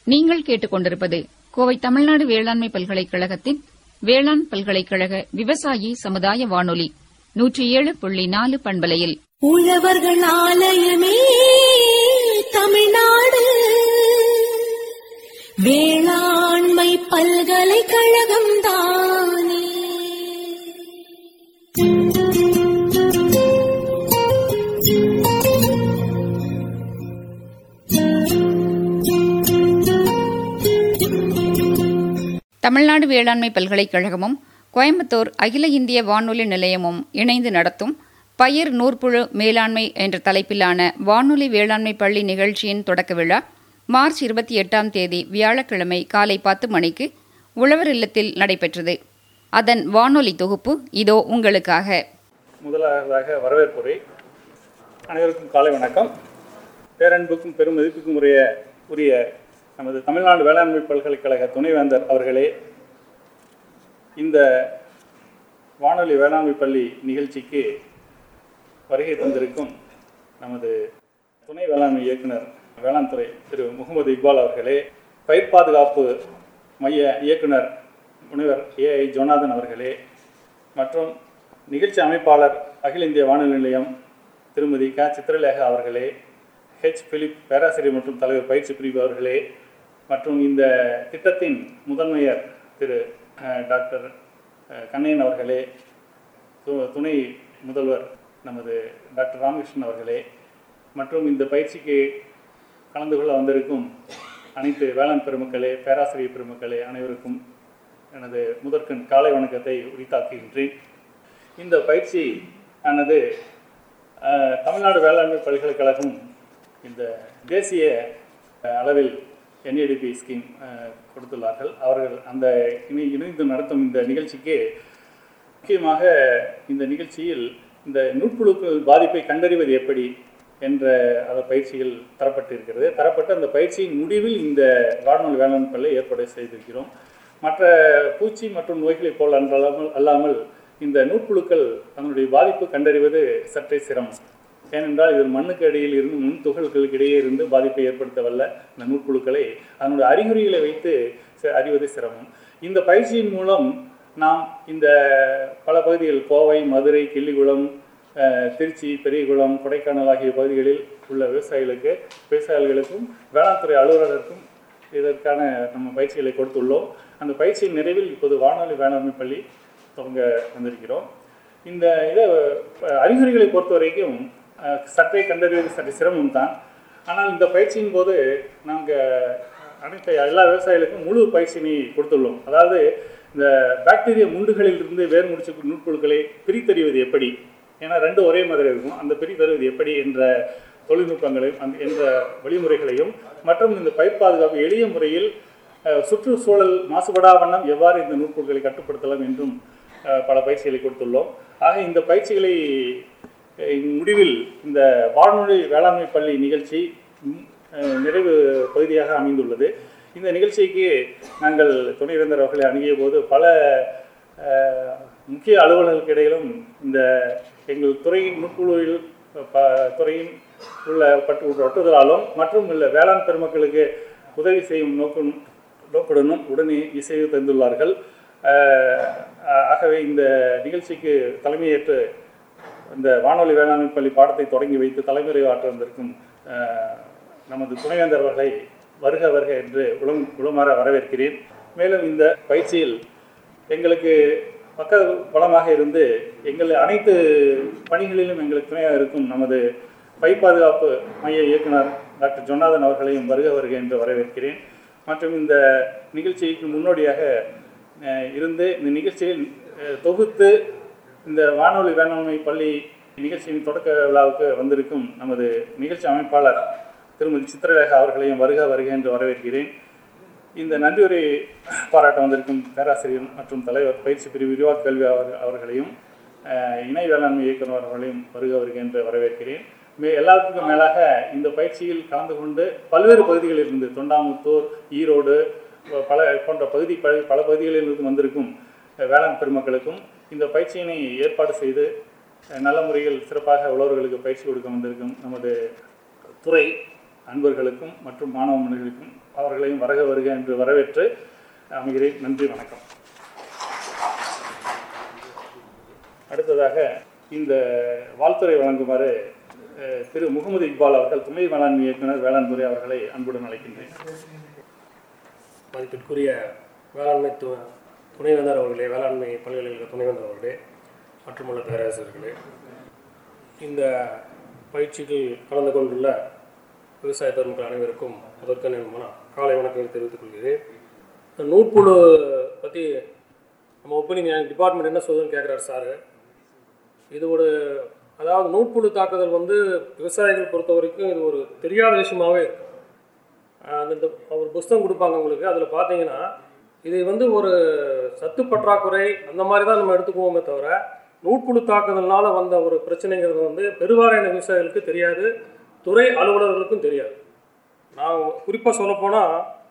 நீங்கள் கேட்டுக்கொண்டிருப்பது கோவை தமிழ்நாடு வேளாண்மை பல்கலைக்கழகத்தின் வேளாண் பல்கலைக்கழக விவசாயி சமுதாய வானொலி நூற்றி ஏழு புள்ளி நாலு பண்பலையில் உழவர்கள் ஆலயமே தமிழ்நாடு வேளாண்மை பல்கலைக்கழகம் தானே தமிழ்நாடு வேளாண்மை பல்கலைக்கழகமும் கோயம்புத்தூர் அகில இந்திய வானொலி நிலையமும் இணைந்து நடத்தும் பயிர் நூற்புழு மேலாண்மை என்ற தலைப்பிலான வானொலி வேளாண்மை பள்ளி நிகழ்ச்சியின் தொடக்க விழா மார்ச் இருபத்தி எட்டாம் தேதி வியாழக்கிழமை காலை பத்து மணிக்கு உழவர் இல்லத்தில் நடைபெற்றது அதன் வானொலி தொகுப்பு இதோ உங்களுக்காக முதலாவதாக வரவேற்புரை அனைவருக்கும் காலை வணக்கம் பேரன்புக்கும் பெரும் மதிப்புக்கும் உரிய உரிய நமது தமிழ்நாடு வேளாண்மை பல்கலைக்கழக துணைவேந்தர் அவர்களே இந்த வானொலி வேளாண்மை பள்ளி நிகழ்ச்சிக்கு வருகை தந்திருக்கும் நமது துணை வேளாண்மை இயக்குனர் வேளாண் துறை திரு முகமது இக்பால் அவர்களே பயிர் பாதுகாப்பு மைய இயக்குனர் முனைவர் ஏஐ ஜோனாதன் அவர்களே மற்றும் நிகழ்ச்சி அமைப்பாளர் அகில இந்திய வானொலி நிலையம் திருமதி க சித்திரலேகா அவர்களே ஹெச் பிலிப் பேராசிரியர் மற்றும் தலைவர் பயிற்சி பிரிவு அவர்களே மற்றும் இந்த திட்டத்தின் முதன்மையர் திரு அஹ், டாக்டர் அஹ், கண்ணையன் அவர்களே து- துணை முதல்வர் நமது டாக்டர் ராமகிருஷ்ணன் அவர்களே மற்றும் இந்த பயிற்சிக்கு கலந்து கொள்ள வந்திருக்கும் அனைத்து வேளாண் பெருமக்களே பேராசிரியர் பெருமக்களே அனைவருக்கும் எனது முதற்கண் காலை வணக்கத்தை உரித்தாக்குகின்றேன் இந்த பயிற்சி ஆனது அஹ், தமிழ்நாடு வேளாண்மை பல்கலைக்கழகம் இந்த தேசிய அஹ், அளவில் என்ஏடிபி ஸ்கீம் அஹ், கொடுத்துள்ளார்கள் அவர்கள் அந்த இணை இணைந்து நடத்தும் இந்த நிகழ்ச்சிக்கு முக்கியமாக இந்த நிகழ்ச்சியில் இந்த நுட்புழுக்கள் பாதிப்பை கண்டறிவது எப்படி என்ற அந்த பயிற்சிகள் தரப்பட்டிருக்கிறது தரப்பட்ட அந்த பயிற்சியின் முடிவில் இந்த வானொலி வேளாண் பல்லை ஏற்பாடு செய்திருக்கிறோம் மற்ற பூச்சி மற்றும் நோய்களைப் போல் அன்றல்லாமல் அல்லாமல் இந்த நூற்புழுக்கள் அதனுடைய பாதிப்பு கண்டறிவது சற்றே சிரமம் ஏனென்றால் இது மண்ணுக்கு அடியில் இருந்து நுண் துகள்களுக்கு இடையே இருந்து பாதிப்பை ஏற்படுத்த வல்ல இந்த நூற்புழுக்களை அதனுடைய அறிகுறிகளை வைத்து ச- அறிவது சிரமம் இந்த பயிற்சியின் மூலம் நாம் இந்த பல பகுதிகள் கோவை மதுரை கிள்ளிக்குளம் அஹ், திருச்சி பெரியகுளம் கொடைக்கானல் ஆகிய பகுதிகளில் உள்ள விவசாயிகளுக்கு விவசாயிகளுக்கும் வேளாண் துறை அலுவலருக்கும் இதற்கான நம்ம பயிற்சிகளை கொடுத்துள்ளோம் அந்த பயிற்சியின் நிறைவில் இப்போது வானொலி வேளாண்மை பள்ளி துவங்க வந்திருக்கிறோம் இந்த இதை அஹ், அறிகுறிகளை பொறுத்த வரைக்கும் அஹ், சற்றே கண்டறிவது சற்று சிரமம் தான் ஆனால் இந்த பயிற்சியின் போது நாங்கள் அனைத்து எல்லா விவசாயிகளுக்கும் முழு பயிற்சியினை கொடுத்துள்ளோம் அதாவது இந்த பாக்டீரியா முண்டுகளில் இருந்து வேர் முடிச்சு நுட்பொருட்களை பிரித்தறிவது எப்படி ஏன்னா ரெண்டு ஒரே மாதிரி இருக்கும் அந்த பிரித்தறிவது எப்படி என்ற தொழில்நுட்பங்களையும் அந்த என்ற வழிமுறைகளையும் மற்றும் இந்த பயிர் பாதுகாப்பு எளிய முறையில் அஹ், சுற்றுச்சூழல் மாசுபடா வண்ணம் எவ்வாறு இந்த நுட்பொருட்களை கட்டுப்படுத்தலாம் என்றும் அஹ், பல பயிற்சிகளை கொடுத்துள்ளோம் ஆக இந்த பயிற்சிகளை அஹ், முடிவில் இந்த வானொலி வேளாண்மை பள்ளி நிகழ்ச்சி ம், அஹ், நிறைவு பகுதியாக அமைந்துள்ளது இந்த நிகழ்ச்சிக்கு நாங்கள் துணைவேந்தர் அவர்களை அணுகிய போது பல அஹ், முக்கிய அலுவலர்களுக்கு இடையிலும் இந்த எங்கள் துறையின் நுட்புழுவில் ப துறையின் உள்ள பட்டு ஒட்டுதலாலும் மற்றும் உள்ள வேளாண் பெருமக்களுக்கு உதவி செய்யும் நோக்கம் நோக்குடனும் உடனே இசைவு தந்துள்ளார்கள் அஹ், ஆகவே இந்த நிகழ்ச்சிக்கு தலைமையேற்று இந்த வானொலி வேளாண்மை பள்ளி பாடத்தை தொடங்கி வைத்து தலைமுறை ஆற்ற வந்திருக்கும் அஹ், நமது துணைவேந்தர் அவர்களை வருக வருக என்று உளம் உளமாற வரவேற்கிறேன் மேலும் இந்த பயிற்சியில் எங்களுக்கு பக்க பலமாக இருந்து எங்கள் அனைத்து பணிகளிலும் எங்களுக்கு துணையாக இருக்கும் நமது பயிர் பாதுகாப்பு மைய இயக்குனர் டாக்டர் ஜொன்னாதன் அவர்களையும் வருக வருக என்று வரவேற்கிறேன் மற்றும் இந்த நிகழ்ச்சிக்கு முன்னோடியாக அஹ், இருந்து இந்த நிகழ்ச்சியில் அஹ், தொகுத்து இந்த வானொலி வேளாண்மை பள்ளி நிகழ்ச்சியின் தொடக்க விழாவுக்கு வந்திருக்கும் நமது நிகழ்ச்சி அமைப்பாளர் திருமதி சித்திரலேகா அவர்களையும் வருக வருக என்று வரவேற்கிறேன் இந்த நன்றியுரை பாராட்ட வந்திருக்கும் பேராசிரியர் மற்றும் தலைவர் பயிற்சி பிரிவு விரிவாக்க கல்வி அவர் அவர்களையும் அஹ், இணை வேளாண்மை இயக்குனர் அவர்களையும் வருக வருக என்று வரவேற்கிறேன் மே எல்லாத்துக்கும் மேலாக இந்த பயிற்சியில் கலந்து கொண்டு பல்வேறு பகுதிகளில் இருந்து தொண்டாமுத்தூர் ஈரோடு பல போன்ற பகுதி பல பல பகுதிகளில் இருந்து வந்திருக்கும் அஹ், வேளாண் பெருமக்களுக்கும் இந்த பயிற்சியினை ஏற்பாடு செய்து அஹ், நல்ல முறையில் சிறப்பாக உழவர்களுக்கு பயிற்சி கொடுக்க வந்திருக்கும் நமது துறை அன்பர்களுக்கும் மற்றும் மாணவ மணிகளுக்கும் அவர்களையும் வருக வருக என்று வரவேற்று அமைகிறேன் நன்றி வணக்கம் அடுத்ததாக இந்த வாழ்த்துறை வழங்குமாறு அஹ், திரு முகமது இக்பால் அவர்கள் துணை வேளாண்மை இயக்குனர் வேளாண் துறை அவர்களை அன்புடன் அழைக்கின்றேன் மதிப்பிற்குரிய வேளாண்மை து துணைவேந்தர் அவர்களே வேளாண்மை பல்கலைக்கழக துணைவேந்தர் அவர்களே மற்றுமுள்ள பேராசிரியர்களே இந்த பயிற்சியில் கலந்து கொண்டுள்ள விவசாய பெருமக்கள் அனைவருக்கும் முதற்கண் என் காலை வணக்கங்களை தெரிவித்துக் கொள்கிறேன் இந்த நூற்புழு பற்றி நம்ம ஒப்பீனியன் டிபார்ட்மெண்ட் என்ன சொல்லுதுன்னு கேட்குறாரு சார் இது ஒரு அதாவது நூற்புழு தாக்குதல் வந்து விவசாயிகள் பொறுத்த வரைக்கும் இது ஒரு தெரியாத விஷயமாவே இருக்கு ஆஹ் அந்த இந்த ஒரு புஸ்தகம் கொடுப்பாங்க உங்களுக்கு அதில் பார்த்தீங்கன்னா இது வந்து ஒரு சத்து பற்றாக்குறை அந்த மாதிரி தான் நம்ம எடுத்துக்குவோமே தவிர நூற்புழு தாக்குதல்னால வந்த ஒரு பிரச்சனைங்கிறது வந்து பெருவாரியான விவசாயிகளுக்கு தெரியாது துறை அலுவலர்களுக்கும் தெரியாது நான் குறிப்பாக சொல்லப்போனால்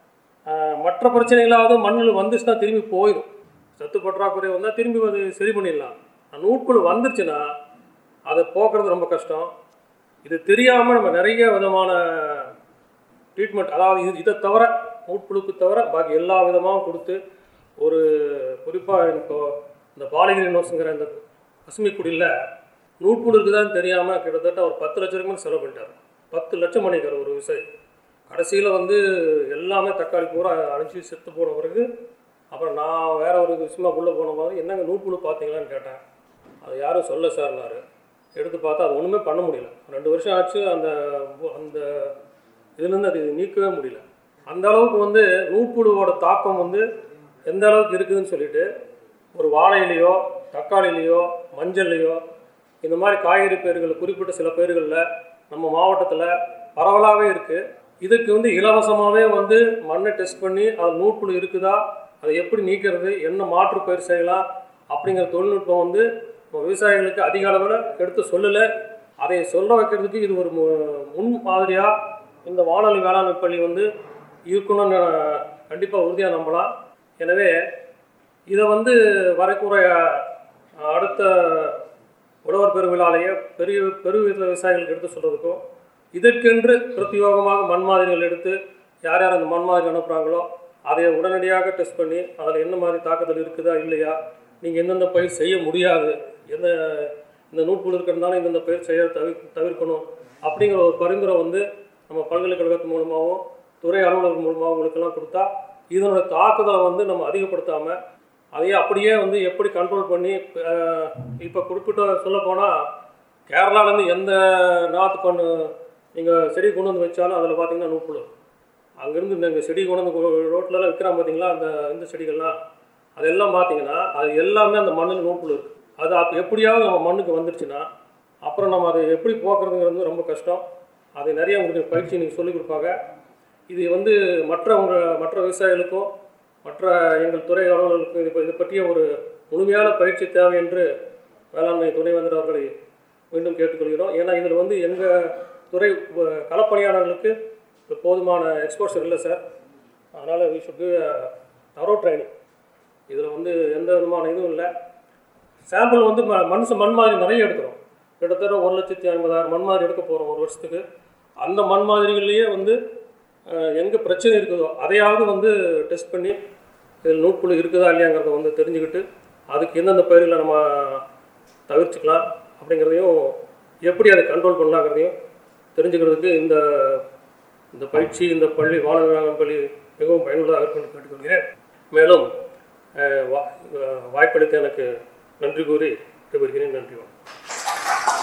மற்ற பிரச்சனைகளாவது மண்ணில் வந்துச்சுன்னா திரும்பி போயிடும் சத்து பற்றாக்குறை வந்தால் திரும்பி அது சரி பண்ணிடலாம் நூற்புழு வந்துருச்சுன்னா அதை போக்குறது ரொம்ப கஷ்டம் இது தெரியாமல் நம்ம நிறைய விதமான ட்ரீட்மெண்ட் அதாவது இது இதை தவிர நூற்புழுக்கு தவிர பாக்கி எல்லா விதமாகவும் கொடுத்து ஒரு குறிப்பாக இப்போ இந்த பாலிகிரி நோஸுங்கிற இந்த பசுமை குடியில் நூற்புழு இருக்குதான்னு தெரியாமல் கிட்டத்தட்ட ஒரு பத்து லட்ச ரூபாய் செலவு பண்ணிட்டார் பத்து லட்சம் பண்ணிக்கார் ஒரு விவசாயி கடைசியில் வந்து எல்லாமே தக்காளி பூரா அழிச்சு செத்து போன பிறகு அப்புறம் நான் வேற ஒரு விஷயமா உள்ளே போன போது என்னங்க நூற்புழு பார்த்தீங்களான்னு கேட்டேன் அது யாரும் சொல்ல சார்னாரு எடுத்து பார்த்தா அது ஒன்றுமே பண்ண முடியல ரெண்டு வருஷம் ஆச்சு அந்த அந்த இதுலேருந்து அது நீக்கவே முடியல அந்த அளவுக்கு வந்து நூற்புழுவோட தாக்கம் வந்து எந்த அளவுக்கு இருக்குதுன்னு சொல்லிட்டு ஒரு வாழையிலையோ தக்காளிலையோ மஞ்சள்லையோ இந்த மாதிரி காய்கறி பயிர்கள் குறிப்பிட்ட சில பயிர்களில் நம்ம மாவட்டத்தில் பரவலாகவே இருக்குது இதுக்கு வந்து இலவசமாகவே வந்து மண்ணை டெஸ்ட் பண்ணி அது நூற்புழு இருக்குதா அதை எப்படி நீக்கிறது என்ன மாற்று பயிர் செய்யலாம் அப்படிங்கிற தொழில்நுட்பம் வந்து நம்ம விவசாயிகளுக்கு அதிக அளவில் எடுத்து சொல்லலை அதை சொல்ல வைக்கிறதுக்கு இது ஒரு மு- முன் மாதிரியாக இந்த வானொலி வேளாண்மை பள்ளி வந்து இருக்கணும்னு கண்டிப்பாக உறுதியாக நம்பலாம் எனவே இதை வந்து வரக்கூடிய அடுத்த உழவர் பெருவிழாலேயே பெரிய பெருவித விவசாயிகளுக்கு எடுத்து சொல்கிறதுக்கும் இதற்கென்று பிரத்யோகமாக மண் மாதிரிகள் எடுத்து யார் யார் அந்த மண் மாதிரி அனுப்புகிறாங்களோ அதை உடனடியாக டெஸ்ட் பண்ணி அதில் என்ன மாதிரி தாக்குதல் இருக்குதா இல்லையா நீங்கள் எந்தெந்த பயிர் செய்ய முடியாது எந்த இந்த நூற்புழு இருக்கிறதுனால இந்தந்த பயிர் செய்ய தவிர தவிர்க்கணும் அப்படிங்கிற ஒரு பரிந்துரை வந்து நம்ம பல்கலைக்கழகத்து மூலமாகவும் துறை அலுவலர் மூலமாக உங்களுக்கெல்லாம் கொடுத்தா இதனோட தாக்குதலை வந்து நம்ம அதிகப்படுத்தாமல் அதையே அப்படியே வந்து எப்படி கண்ட்ரோல் பண்ணி இப்போ குறிப்பிட்ட சொல்லப்போனால் கேரளாலேருந்து எந்த நாற்று கொண்டு நீங்கள் செடி கொண்டு வந்து வச்சாலும் அதில் பார்த்தீங்கன்னா நூப்புழு அங்கேருந்து நீங்கள் செடி கொண்டு வந்து ரோட்லலாம் விற்கிறான் பார்த்தீங்களா அந்த இந்த செடிகள்லாம் அதெல்லாம் பார்த்தீங்கன்னா அது எல்லாமே அந்த மண்ணில் நூப்புழு இருக்குது அது அப்போ எப்படியாவது நம்ம மண்ணுக்கு வந்துருச்சுன்னா அப்புறம் நம்ம அதை எப்படி போக்குறதுங்கிறது ரொம்ப கஷ்டம் அதை நிறைய உங்களுக்கு பயிற்சி நீங்கள் சொல்லிக் கொடுப்பாங்க இது வந்து மற்ற உங்க மற்ற விவசாயிகளுக்கும் மற்ற எங்கள் துறை அலுவலர்களுக்கும் இது இது பற்றிய ஒரு முழுமையான பயிற்சி தேவை என்று வேளாண்மை துணைவேந்தர் அவர்களை மீண்டும் கேட்டுக்கொள்கிறோம் ஏன்னா இதில் வந்து எங்கள் துறை வ- களப்பணியாளர்களுக்கு இது போதுமான எக்ஸ்போஷர் இல்லை சார் அதனால் வி ஷுட் தரோ ட்ரைனிங் இதில் வந்து எந்த விதமான இதுவும் இல்லை சாம்பிள் வந்து ம- மண் ச- மண் மாதிரி நிறைய எடுக்கிறோம் கிட்டத்தட்ட ஒரு லட்சத்தி ஐம்பதாயிரம் மண் மாதிரி எடுக்க போகிறோம் ஒரு வருஷத்துக்கு அந்த மண் மாதிரிகள்லேயே வந்து எங்கே பிரச்சனை இருக்குதோ அதையாவது வந்து டெஸ்ட் பண்ணி இதில் நூட்புழு இருக்குதா இல்லையாங்கிறத வந்து தெரிஞ்சுக்கிட்டு அதுக்கு எந்தெந்த பயிர்களை நம்ம தவிர்த்துக்கலாம் அப்படிங்கிறதையும் எப்படி அதை கண்ட்ரோல் பண்ணலாங்கிறதையும் தெரிஞ்சுக்கிறதுக்கு இந்த இந்த பயிற்சி இந்த பள்ளி வானொலி பள்ளி மிகவும் பயனுள்ளதாக இருக்கும் என்று கேட்டுக்கொள்கிறேன் மேலும் அஹ், வா- அஹ், வாய்ப்பளித்த எனக்கு நன்றி கூறி விடைபெறுகிறேன் நன்றி வணக்கம்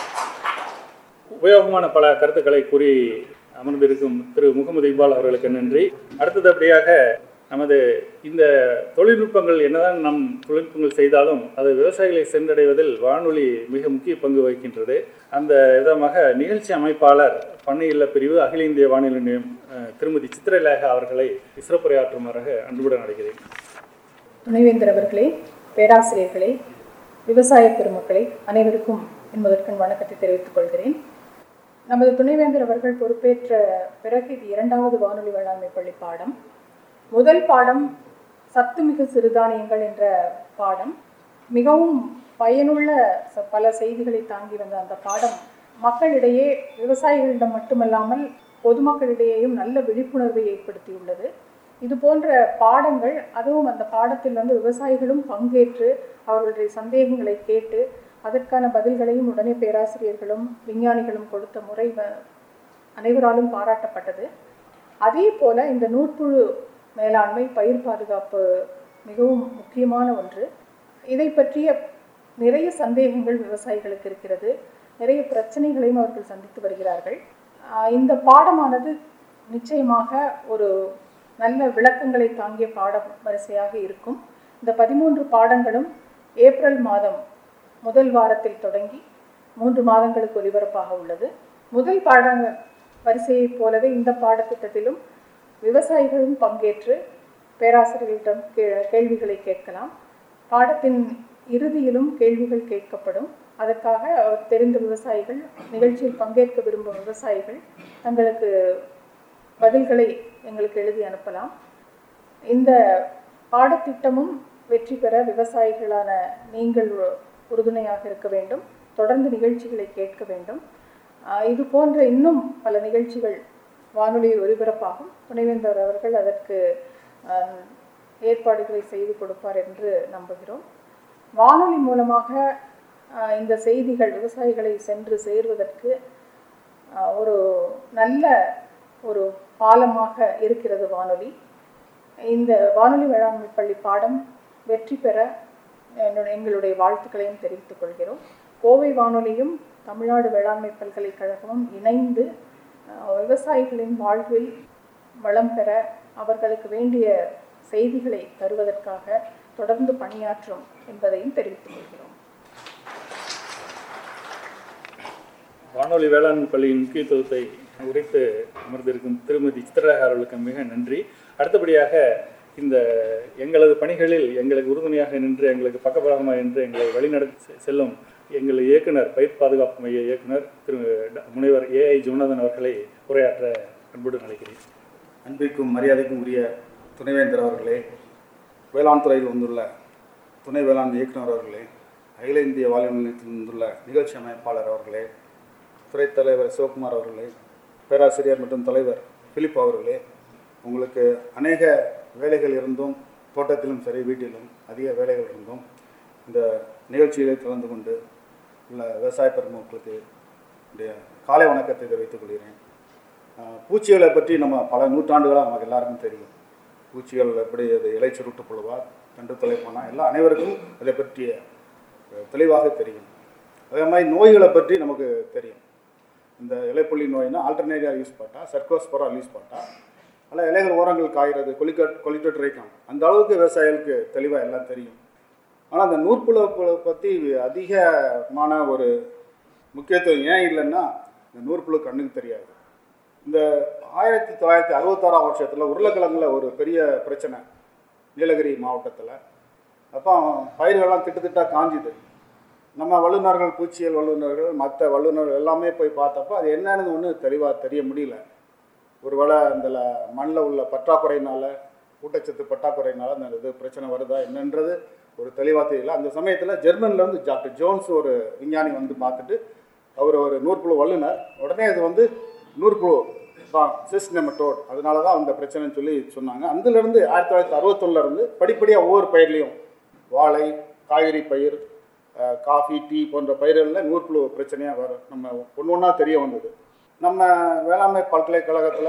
உபயோகமான பல கருத்துக்களை கூறி அமர்ந்திருக்கும் திரு முகமது இக்பால் அவர்களுக்கு நன்றி அடுத்தபடியாக நமது இந்த தொழில்நுட்பங்கள் என்னதான் நம் தொழில்நுட்பங்கள் செய்தாலும் அது விவசாயிகளை சென்றடைவதில் வானொலி மிக முக்கிய பங்கு வகிக்கின்றது அந்த விதமாக நிகழ்ச்சி அமைப்பாளர் பண்ணை இல்ல பிரிவு அகில இந்திய வானொலி நிலையம் அஹ், திருமதி சித்திரலேகா அவர்களை சிறப்புரையாற்றுமாறாக அன்புடன் அழைக்கிறேன் துணைவேந்தர் அவர்களே பேராசிரியர்களே விவசாய பெருமக்களே அனைவருக்கும் என் முதற்கண் வணக்கத்தை தெரிவித்துக் கொள்கிறேன் நமது துணைவேந்தர் அவர்கள் பொறுப்பேற்ற பிறகு இது இரண்டாவது வானொலி வேளாண்மை பள்ளி பாடம் முதல் பாடம் சத்துமிகு சிறுதானியங்கள் என்ற பாடம் மிகவும் பயனுள்ள ச- பல செய்திகளை தாங்கி வந்த அந்த பாடம் மக்களிடையே விவசாயிகளிடம் மட்டுமல்லாமல் பொதுமக்களிடையேயும் நல்ல விழிப்புணர்வை ஏற்படுத்தியுள்ளது இது போன்ற பாடங்கள் அதுவும் அந்த பாடத்தில் வந்து விவசாயிகளும் பங்கேற்று அவர்களுடைய சந்தேகங்களை கேட்டு அதற்கான பதில்களையும் உடனே பேராசிரியர்களும் விஞ்ஞானிகளும் கொடுத்த முறை வ- அனைவராலும் பாராட்டப்பட்டது அதே போல இந்த நூற்புழு மேலாண்மை பயிர் பாதுகாப்பு மிகவும் முக்கியமான ஒன்று இதை பற்றிய நிறைய சந்தேகங்கள் விவசாயிகளுக்கு இருக்கிறது நிறைய பிரச்சனைகளையும் அவர்கள் சந்தித்து வருகிறார்கள் ஆஹ் இந்த பாடமானது நிச்சயமாக ஒரு நல்ல விளக்கங்களை தாங்கிய பாட வரிசையாக இருக்கும் இந்த பதிமூன்று பாடங்களும் ஏப்ரல் மாதம் முதல் வாரத்தில் தொடங்கி மூன்று மாதங்களுக்கு ஒலிபரப்பாக உள்ளது முதல் பாட வரிசையைப் போலவே இந்த பாடத்திட்டத்திலும் விவசாயிகளும் பங்கேற்று பேராசிரியர்களிடம் கே- கேள்விகளை கேட்கலாம் பாடத்தின் இறுதியிலும் கேள்விகள் கேட்கப்படும் அதற்காக அவர் தெரிந்த விவசாயிகள் நிகழ்ச்சியில் பங்கேற்க விரும்பும் விவசாயிகள் தங்களுக்கு பதில்களை எங்களுக்கு எழுதி அனுப்பலாம் இந்த பாடத்திட்டமும் வெற்றி பெற விவசாயிகளான நீங்கள் உ- உறுதுணையாக இருக்க வேண்டும் தொடர்ந்து நிகழ்ச்சிகளை கேட்க வேண்டும் ஆஹ் இது போன்ற இன்னும் பல நிகழ்ச்சிகள் வானொலியில் ஒலிபரப்பாகும் துணைவேந்தர் அவர்கள் அதற்கு ஆஹ், ஏற்பாடுகளை செய்து கொடுப்பார் என்று நம்புகிறோம் வானொலி மூலமாக ஆஹ், இந்த செய்திகள் விவசாயிகளை சென்று சேர்வதற்கு ஆஹ், ஒரு நல்ல ஒரு பாலமாக இருக்கிறது வானொலி இந்த வானொலி வேளாண்மை பள்ளி பாடம் வெற்றி பெற என்னுடைய எங்களுடைய வாழ்த்துக்களையும் தெரிவித்துக் கொள்கிறோம் கோவை வானொலியும் தமிழ்நாடு வேளாண்மை பல்கலைக்கழகமும் இணைந்து அஹ், விவசாயிகளின் வாழ்வில் வளம் பெற அவர்களுக்கு வேண்டிய செய்திகளை தருவதற்காக தொடர்ந்து பணியாற்றும் என்பதையும் தெரிவித்துக் கொள்கிறோம் வானொலி வேளாண் பள்ளியின் முக்கியத்துவத்தை உரைத்து அமர்ந்திருக்கும் திருமதி சித்திரா அவர்களுக்கு மிக நன்றி அடுத்தபடியாக இந்த எங்களது பணிகளில் எங்களுக்கு உறுதுணையாக நின்று எங்களுக்கு பக்கபலமாக நின்று எங்களை வழிநடத்தி செல்லும் எங்கள் இயக்குனர் பயிர் பாதுகாப்பு மைய இயக்குனர் திரு ட- முனைவர் ஏஐ ஜோனதன் அவர்களை உரையாற்ற அன்புடன் அழைக்கிறேன் அன்பிற்கும் மரியாதைக்கும் உரிய துணைவேந்தர் அவர்களே வேளாண் துறையில் வந்துள்ள துணை வேளாண் இயக்குனர் அவர்களே அகில இந்திய வாலிப நிலையத்தில் வந்துள்ள நிகழ்ச்சி அமைப்பாளர் அவர்களே துறைத் தலைவர் சிவகுமார் அவர்களே பேராசிரியர் மற்றும் தலைவர் பிலிப் அவர்களே உங்களுக்கு அநேக வேலைகள் இருந்தும் தோட்டத்திலும் சரி வீட்டிலும் அதிக வேலைகள் இருந்தும் இந்த நிகழ்ச்சியிலே கலந்து கொண்டு உள்ள விவசாய பெருமக்களுக்கு என்னுடைய காலை வணக்கத்தை தெரிவித்துக் கொள்கிறேன் ஆஹ் பூச்சிகளை பற்றி நம்ம பல நூற்றாண்டுகளாக நமக்கு எல்லாருக்கும் தெரியும் பூச்சிகள் எப்படி அது இலை சுருட்டு புழுவா கண்டு தொலைப்பானா எல்லாம் அனைவருக்கும் அதை பற்றிய அஹ், தெளிவாக தெரியும் அதே மாதிரி நோய்களை பற்றி நமக்கு தெரியும் இந்த இலைப்புள்ளி நோய்னா ஆல்டர்னேரியா யூஸ் பண்ணா சர்க்கோஸ்பரா யூஸ் பண்ணா அதில் இலைகள் ஓரங்கள் காய்கிறது கொலிக்கட் கொலிக்கட் ரைக்கம் அந்த அளவுக்கு விவசாயிகளுக்கு தெளிவாக எல்லாம் தெரியும் ஆனால் அந்த நூற்புழு பற்றி அதிகமான ஒரு முக்கியத்துவம் ஏன் இல்லைன்னா இந்த நூற்புழு கண்ணுக்கு தெரியாது இந்த ஆயிரத்தி தொள்ளாயிரத்தி அறுபத்தாறாம் வருஷத்தில் உருளைக்கிழங்குல ஒரு பெரிய பிரச்சனை நீலகிரி மாவட்டத்தில் அப்போ பயிர்கள்லாம் திட்டுத்திட்டா காஞ்சுது நம்ம வல்லுநர்கள் பூச்சியல் வல்லுநர்கள் மற்ற வல்லுநர்கள் எல்லாமே போய் பார்த்தப்போ அது என்னன்னு ஒன்றும் தெளிவாக தெரிய முடியல ஒருவேளை அந்த மண்ணில் உள்ள பற்றாக்குறையினால ஊட்டச்சத்து பற்றாக்குறையினால அந்த இது பிரச்சனை வருதா என்னன்றது ஒரு தெளிவாக தெரியல அந்த சமயத்தில் ஜெர்மன்லேருந்து டாக்டர் ஜோன்ஸ் ஒரு விஞ்ஞானி வந்து பார்த்துட்டு அவர் ஒரு நூற்புழு வல்லுனர் உடனே இது வந்து நூற்புழு தான் சிஸ் நெமட்டோட் அதனால தான் அந்த பிரச்சனைன்னு சொல்லி சொன்னாங்க அதுலேருந்து ஆயிரத்தி தொள்ளாயிரத்தி அறுபத்தொன்னுல இருந்து படிப்படியாக ஒவ்வொரு பயிர்லையும் வாழை காய்கறி பயிர் அஹ், காஃபி டீ போன்ற பயிர்களில் நூற்புழு பிரச்சனையாக வரும் நம்ம ஒன்று ஒன்றா தெரிய வந்தது நம்ம வேளாண்மை பல்கலைக்கழகத்தில்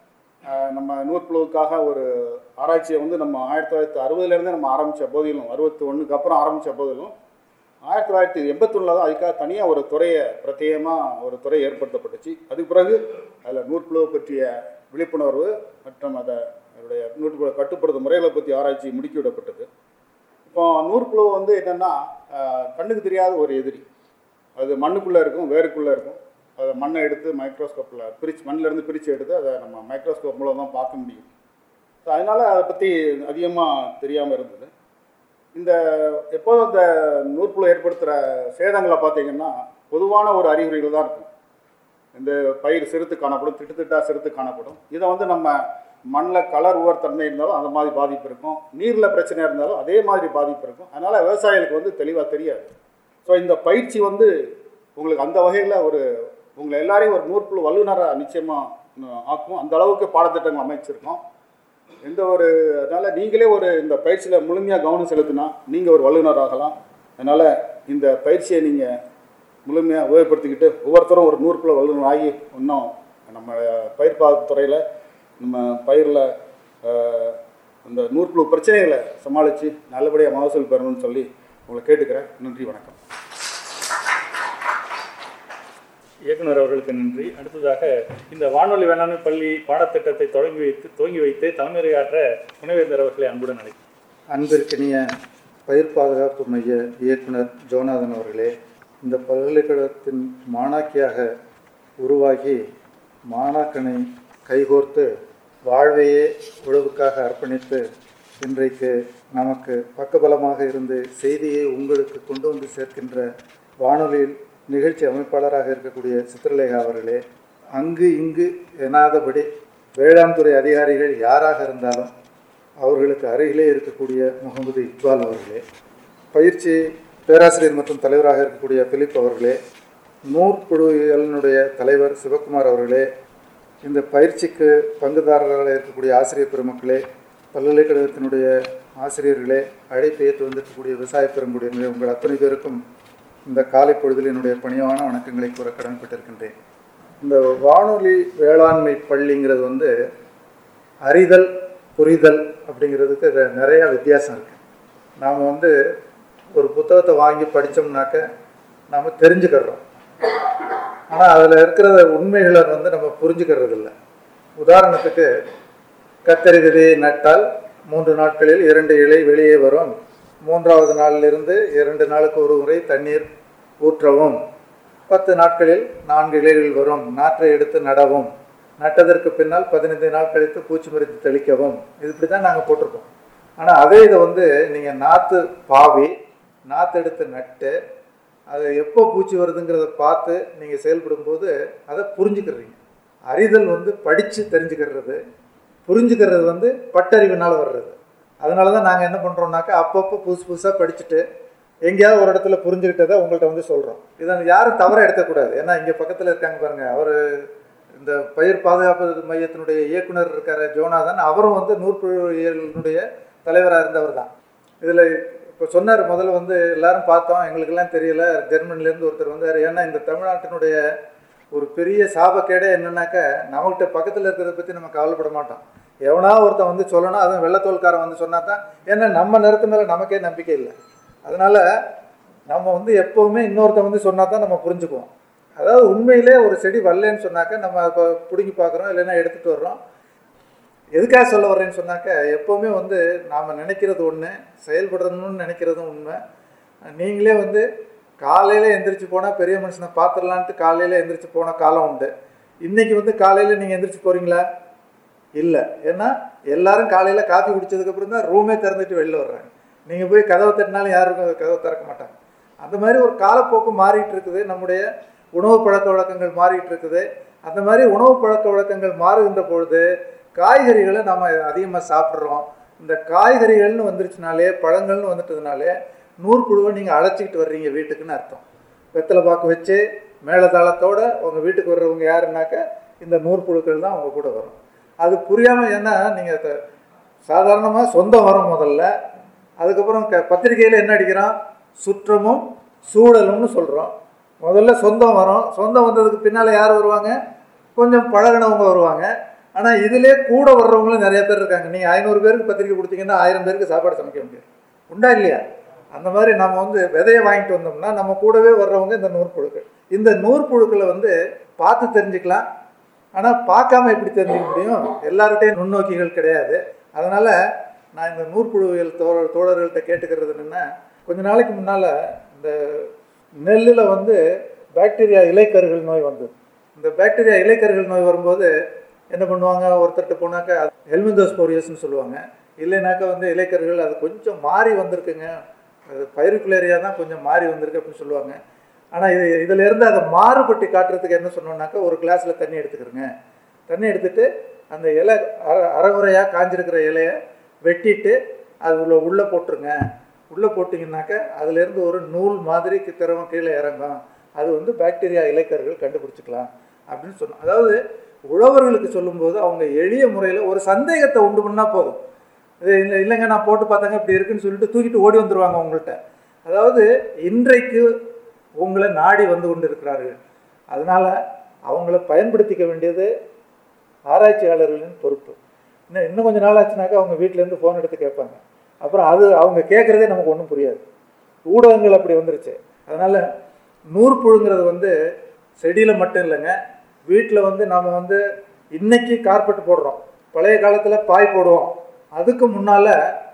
நம்ம நூற்புழுவுக்காக ஒரு ஆராய்ச்சியை வந்து நம்ம ஆயிரத்தி தொள்ளாயிரத்தி அறுபதுலேருந்து நம்ம ஆரம்பித்த போதிலும் அறுபத்தி ஒன்றுக்கு அப்புறம் ஆரம்பித்த போதிலும் ஆயிரத்தி தொள்ளாயிரத்தி எண்பத்தொன்னில் தான் அதுக்காக தனியாக ஒரு துறையை பிரத்யேகமாக ஒரு துறை ஏற்படுத்தப்பட்டுச்சு அதுக்கு பிறகு அதில் நூற்புழுவை பற்றிய விழிப்புணர்வு மற்றும் அதை அதனுடைய நூற்புழு கட்டுப்படுத்தும் முறைகளை பற்றி ஆராய்ச்சி முடுக்கி விடப்பட்டது இப்போ நூற்புழு வந்து என்னென்னா கண்ணுக்கு தெரியாத ஒரு எதிரி அது மண்ணுக்குள்ளே இருக்கும் வேருக்குள்ளே இருக்கும் அதை மண்ணை எடுத்து மைக்ரோஸ்கோப்பில் பிரித்து மண்ணிலேருந்து பிரித்து எடுத்து அதை நம்ம மைக்ரோஸ்கோப் மூலம் தான் பார்க்க முடியும் ஸோ அதனால் அதை பற்றி அதிகமாக தெரியாமல் இருந்தது இந்த எப்போதும் இந்த நூற்புழு ஏற்படுத்துகிற சேதங்களை பார்த்தீங்கன்னா பொதுவான ஒரு அறிகுறிகள் தான் இருக்கும் இந்த பயிர் சிறுத்து காணப்படும் திட்டு திட்டா சிறுத்து காணப்படும் இதை வந்து நம்ம மண்ணில் கலர் உவர் தன்மை இருந்தாலும் அந்த மாதிரி பாதிப்பு இருக்கும் நீரில் பிரச்சனை இருந்தாலும் அதே மாதிரி பாதிப்பு இருக்கும் அதனால் விவசாயிகளுக்கு வந்து தெளிவாக தெரியாது ஸோ இந்த பயிற்சி வந்து உங்களுக்கு அந்த வகையில் ஒரு உங்களை எல்லாரையும் ஒரு நூற்புழு வல்லுநராக நிச்சயமாக ம், ஆக்கும் அந்த அளவுக்கு பாடத்திட்டங்கள் அமைச்சிருக்கோம் எந்த ஒரு அதனால் நீங்களே ஒரு இந்த பயிற்சியில் முழுமையாக கவனம் செலுத்தினா நீங்கள் ஒரு வல்லுநர் ஆகலாம் அதனால் இந்த பயிற்சியை நீங்கள் முழுமையாக உபயோகப்படுத்திக்கிட்டு ஒவ்வொருத்தரும் ஒரு நூறுக்குள்ள வல்லுநர் ஆகி இன்னும் நம்ம பயிர் துறையில் நம்ம பயிரில் இந்த நூறுக்குழு பிரச்சனைகளை சமாளித்து நல்லபடியாக மகசூல் பெறணும்னு சொல்லி உங்களை கேட்டுக்கிறேன் நன்றி வணக்கம் இயக்குனர் அவர்களுக்கு நன்றி அடுத்ததாக இந்த வானொலி வேளாண்மை பள்ளி பாடத்திட்டத்தை தொடங்கி வைத்து துவங்கி வைத்து தலைமையாற்ற துணைவேந்தர் அவர்களை அன்புடன் அழைக்கிறேன் அன்பிற்கினிய பயிர் பாதுகாப்பு மைய இயக்குனர் ஜோநாதன் அவர்களே இந்த பல்கலைக்கழகத்தின் மாணாக்கியாக உருவாகி மாணாக்கனை கைகோர்த்து வாழ்வையே உழவுக்காக அர்ப்பணித்து இன்றைக்கு நமக்கு பக்கபலமாக இருந்து செய்தியை உங்களுக்கு கொண்டு வந்து சேர்க்கின்ற வானொலியில் நிகழ்ச்சி அமைப்பாளராக இருக்கக்கூடிய சித்திரலேகா அவர்களே அங்கு இங்கு எனாதபடி வேளாண் துறை அதிகாரிகள் யாராக இருந்தாலும் அவர்களுக்கு அருகிலே இருக்கக்கூடிய முகமது இக்பால் அவர்களே பயிற்சி பேராசிரியர் மற்றும் தலைவராக இருக்கக்கூடிய பிலிப் அவர்களே நூற்புழுவியலினுடைய தலைவர் சிவகுமார் அவர்களே இந்த பயிற்சிக்கு பங்குதாரர்களாக இருக்கக்கூடிய ஆசிரியர் பெருமக்களே பல்கலைக்கழகத்தினுடைய ஆசிரியர்களே அழைப்பு ஏற்று வந்திருக்கக்கூடிய விவசாய பெருங்குடியினரே உங்கள் அத்தனை பேருக்கும் இந்த காலை பொழுதில் என்னுடைய பணிவான வணக்கங்களை கூற கடமைப்பட்டிருக்கின்றேன் இந்த வானொலி வேளாண்மை பள்ளிங்கிறது வந்து அறிதல் புரிதல் அப்படிங்கிறதுக்கு இது நிறைய வித்தியாசம் இருக்குது நாம் வந்து ஒரு புத்தகத்தை வாங்கி படித்தோம்னாக்க நாம் தெரிஞ்சுக்கிறோம் ஆனால் அதில் இருக்கிற உண்மைகளை வந்து நம்ம புரிஞ்சுக்கிறது இல்லை உதாரணத்துக்கு கத்தரி விதையை நட்டால் மூன்று நாட்களில் இரண்டு இலை வெளியே வரும் மூன்றாவது நாளிலிருந்து இரண்டு நாளுக்கு ஒரு முறை தண்ணீர் ஊற்றவும் பத்து நாட்களில் நான்கு இலைகள் வரும் நாற்றை எடுத்து நடவும் நட்டதற்கு பின்னால் பதினைந்து நாள் கழித்து பூச்சி மருந்து தெளிக்கவும் இது இப்படி தான் நாங்கள் போட்டிருக்கோம் ஆனால் அதே இதை வந்து நீங்கள் நாற்று பாவி நாற்று எடுத்து நட்டு அது எப்போ பூச்சி வருதுங்கிறத பார்த்து நீங்கள் செயல்படும்போது அதை புரிஞ்சுக்கிறீங்க அறிதல் வந்து படித்து தெரிஞ்சுக்கிறது புரிஞ்சுக்கிறது வந்து பட்டறிவினால் வர்றது அதனால தான் நாங்கள் என்ன பண்ணுறோம்னாக்கா அப்பப்போ புதுசு புதுசாக படிச்சுட்டு எங்கேயாவது ஒரு இடத்துல புரிஞ்சுக்கிட்டதை உங்கள்கிட்ட வந்து சொல்கிறோம் இதை யாரும் தவற எடுக்கக்கூடாது ஏன்னா இங்கே பக்கத்தில் இருக்காங்க பாருங்கள் அவர் இந்த பயிர் பாதுகாப்பு மையத்தினுடைய இயக்குனர் இருக்கார் ஜோனாதன் அவரும் வந்து நூற்புழியினுடைய தலைவராக இருந்தவர் தான் இதில் இப்போ சொன்னார் முதல்ல வந்து எல்லாரும் பார்த்தோம் எங்களுக்கெல்லாம் தெரியல ஜெர்மனிலேருந்து ஒருத்தர் வந்தார் ஏன்னா இந்த தமிழ்நாட்டினுடைய ஒரு பெரிய சாபக்கேடே என்னன்னாக்க நம்மகிட்ட பக்கத்தில் இருக்கிறத பற்றி நம்ம கவலைப்பட மாட்டோம் எவனா ஒருத்தன் வந்து சொல்லணும் அதுவும் வெள்ளத்தோல்காரன் வந்து சொன்னா தான் ஏன்னா நம்ம நிறத்து மேலே நமக்கே நம்பிக்கை இல்லை அதனால் நம்ம வந்து எப்போவுமே இன்னொருத்தன் வந்து சொன்னா தான் நம்ம புரிஞ்சுக்குவோம் அதாவது உண்மையிலே ஒரு செடி வரலன்னு சொன்னாக்க நம்ம இப்போ பிடுங்கி பார்க்குறோம் இல்லைன்னா எடுத்துகிட்டு வர்றோம் எதுக்காக சொல்ல வர்றேன்னு சொன்னாக்க எப்போவுமே வந்து நாம் நினைக்கிறது ஒன்று செயல்படணும்னு நினைக்கிறதும் உண்மை நீங்களே வந்து காலையில் எந்திரிச்சு போனால் பெரிய மனுஷனை பார்த்துடலான்ட்டு காலையில் எந்திரிச்சு போன காலம் உண்டு இன்றைக்கி வந்து காலையில் நீங்கள் எந்திரிச்சு போகிறீங்களா இல்லை ஏன்னா எல்லாரும் காலையில் காஃபி குடிச்சதுக்கப்புறம் தான் ரூமே திறந்துட்டு வெளில வர்றாங்க நீங்கள் போய் கதவை தட்டினாலும் யாரும் கதவை திறக்க மாட்டாங்க அந்த மாதிரி ஒரு காலப்போக்கு மாறிட்டு இருக்குது நம்முடைய உணவு பழக்க வழக்கங்கள் மாறிட்டு இருக்குது அந்த மாதிரி உணவு பழக்க வழக்கங்கள் மாறுகின்ற பொழுது காய்கறிகளை நம்ம அதிகமாக சாப்பிட்றோம் இந்த காய்கறிகள்னு வந்துருச்சுனாலே பழங்கள்னு வந்துட்டதுனாலே நூற்புழுவை நீங்கள் அழைச்சிக்கிட்டு வர்றீங்க வீட்டுக்குன்னு அர்த்தம் வெத்தலை பாக்கு வச்சு மேலதாளத்தோட உங்கள் வீட்டுக்கு வர்றவங்க யாருன்னாக்க இந்த நூற்புழுக்கள் தான் அவங்க கூட வரும் அது புரியாமல் ஏன்னா நீங்கள் சாதாரணமாக சொந்தம் வரும் முதல்ல அதுக்கப்புறம் க பத்திரிக்கையில் என்ன அடிக்கிறோம் சுற்றமும் சூழலும்னு சொல்கிறோம் முதல்ல சொந்தம் வரும் சொந்தம் வந்ததுக்கு பின்னால் யார் வருவாங்க கொஞ்சம் பழகினவங்க வருவாங்க ஆனால் இதிலே கூட வர்றவங்களும் நிறைய பேர் இருக்காங்க நீங்கள் ஐநூறு பேருக்கு பத்திரிக்கை கொடுத்தீங்கன்னா ஆயிரம் பேருக்கு சாப்பாடு சமைக்க முடியாது உண்டா இல்லையா அந்த மாதிரி நம்ம வந்து விதையை வாங்கிட்டு வந்தோம்னா நம்ம கூடவே வர்றவங்க இந்த நூற்புழுக்கள் இந்த நூற்புழுக்களை வந்து பார்த்து தெரிஞ்சுக்கலாம் ஆனால் பார்க்காம எப்படி தெரிஞ்சுக்க முடியும் எல்லார்கிட்டையும் நுண்ணோக்கிகள் கிடையாது அதனால் நான் இந்த நூற்புழுவியல் தோழர் தோழர்கள்ட்ட கேட்டுக்கிறது என்னென்னா கொஞ்ச நாளைக்கு முன்னால் இந்த நெல்லில் வந்து பாக்டீரியா இலைக்கருகள் நோய் வந்தது இந்த பாக்டீரியா இலைக்கருகள் நோய் வரும்போது என்ன பண்ணுவாங்க ஒருத்தர்கிட்ட போனாக்கா ஹெல்மிந்தோஸ்போரியஸ்னு சொல்லுவாங்க இல்லைனாக்கா வந்து இலைக்கருகள் அது கொஞ்சம் மாறி வந்திருக்குங்க அது பயிருக்குலேரியா தான் கொஞ்சம் மாறி வந்திருக்கு அப்படின்னு சொல்லுவாங்க ஆனால் இது இதில் இருந்து அதை மாறுபட்டு காட்டுறதுக்கு என்ன சொன்னோம்னாக்கா ஒரு கிளாஸில் தண்ணி எடுத்துக்கிறோங்க தண்ணி எடுத்துட்டு அந்த இலை அர அரைகுறையாக காஞ்சிருக்கிற இலையை வெட்டிட்டு அது உள்ள உள்ளே போட்டுருங்க உள்ளே போட்டிங்கனாக்கா அதுலேருந்து ஒரு நூல் மாதிரி கி- திரவம் கீழே இறங்கும் அது வந்து பாக்டீரியா இலைக்கர்கள் கண்டுபிடிச்சிக்கலாம் அப்படின்னு சொன்னோம் அதாவது உழவர்களுக்கு சொல்லும்போது அவங்க எளிய முறையில் ஒரு சந்தேகத்தை உண்டு பண்ணால் போதும் இது இல்லை இல்லைங்க நான் போட்டு பார்த்தாங்க இப்படி இருக்குன்னு சொல்லிட்டு தூக்கிட்டு ஓடி வந்துடுவாங்க உங்கள்கிட்ட அதாவது இன்றைக்கு உங்களை நாடி வந்து கொண்டு இருக்கிறார்கள் அதனால் அவங்கள பயன்படுத்திக்க வேண்டியது ஆராய்ச்சியாளர்களின் பொறுப்பு இன்னும் இன்னும் கொஞ்சம் நாள் ஆச்சுனாக்கா அவங்க வீட்டிலேருந்து ஃபோன் எடுத்து கேட்பாங்க அப்புறம் அது அவங்க கேட்குறதே நமக்கு ஒன்றும் புரியாது ஊடகங்கள் அப்படி வந்துருச்சு அதனால் நூற்புழுங்கிறது வந்து செடியில் மட்டும் இல்லைங்க வீட்டில் வந்து நாம் வந்து இன்னைக்கு கார்பெட் போடுறோம் பழைய காலத்தில் பாய் போடுவோம் அதுக்கு முன்னால்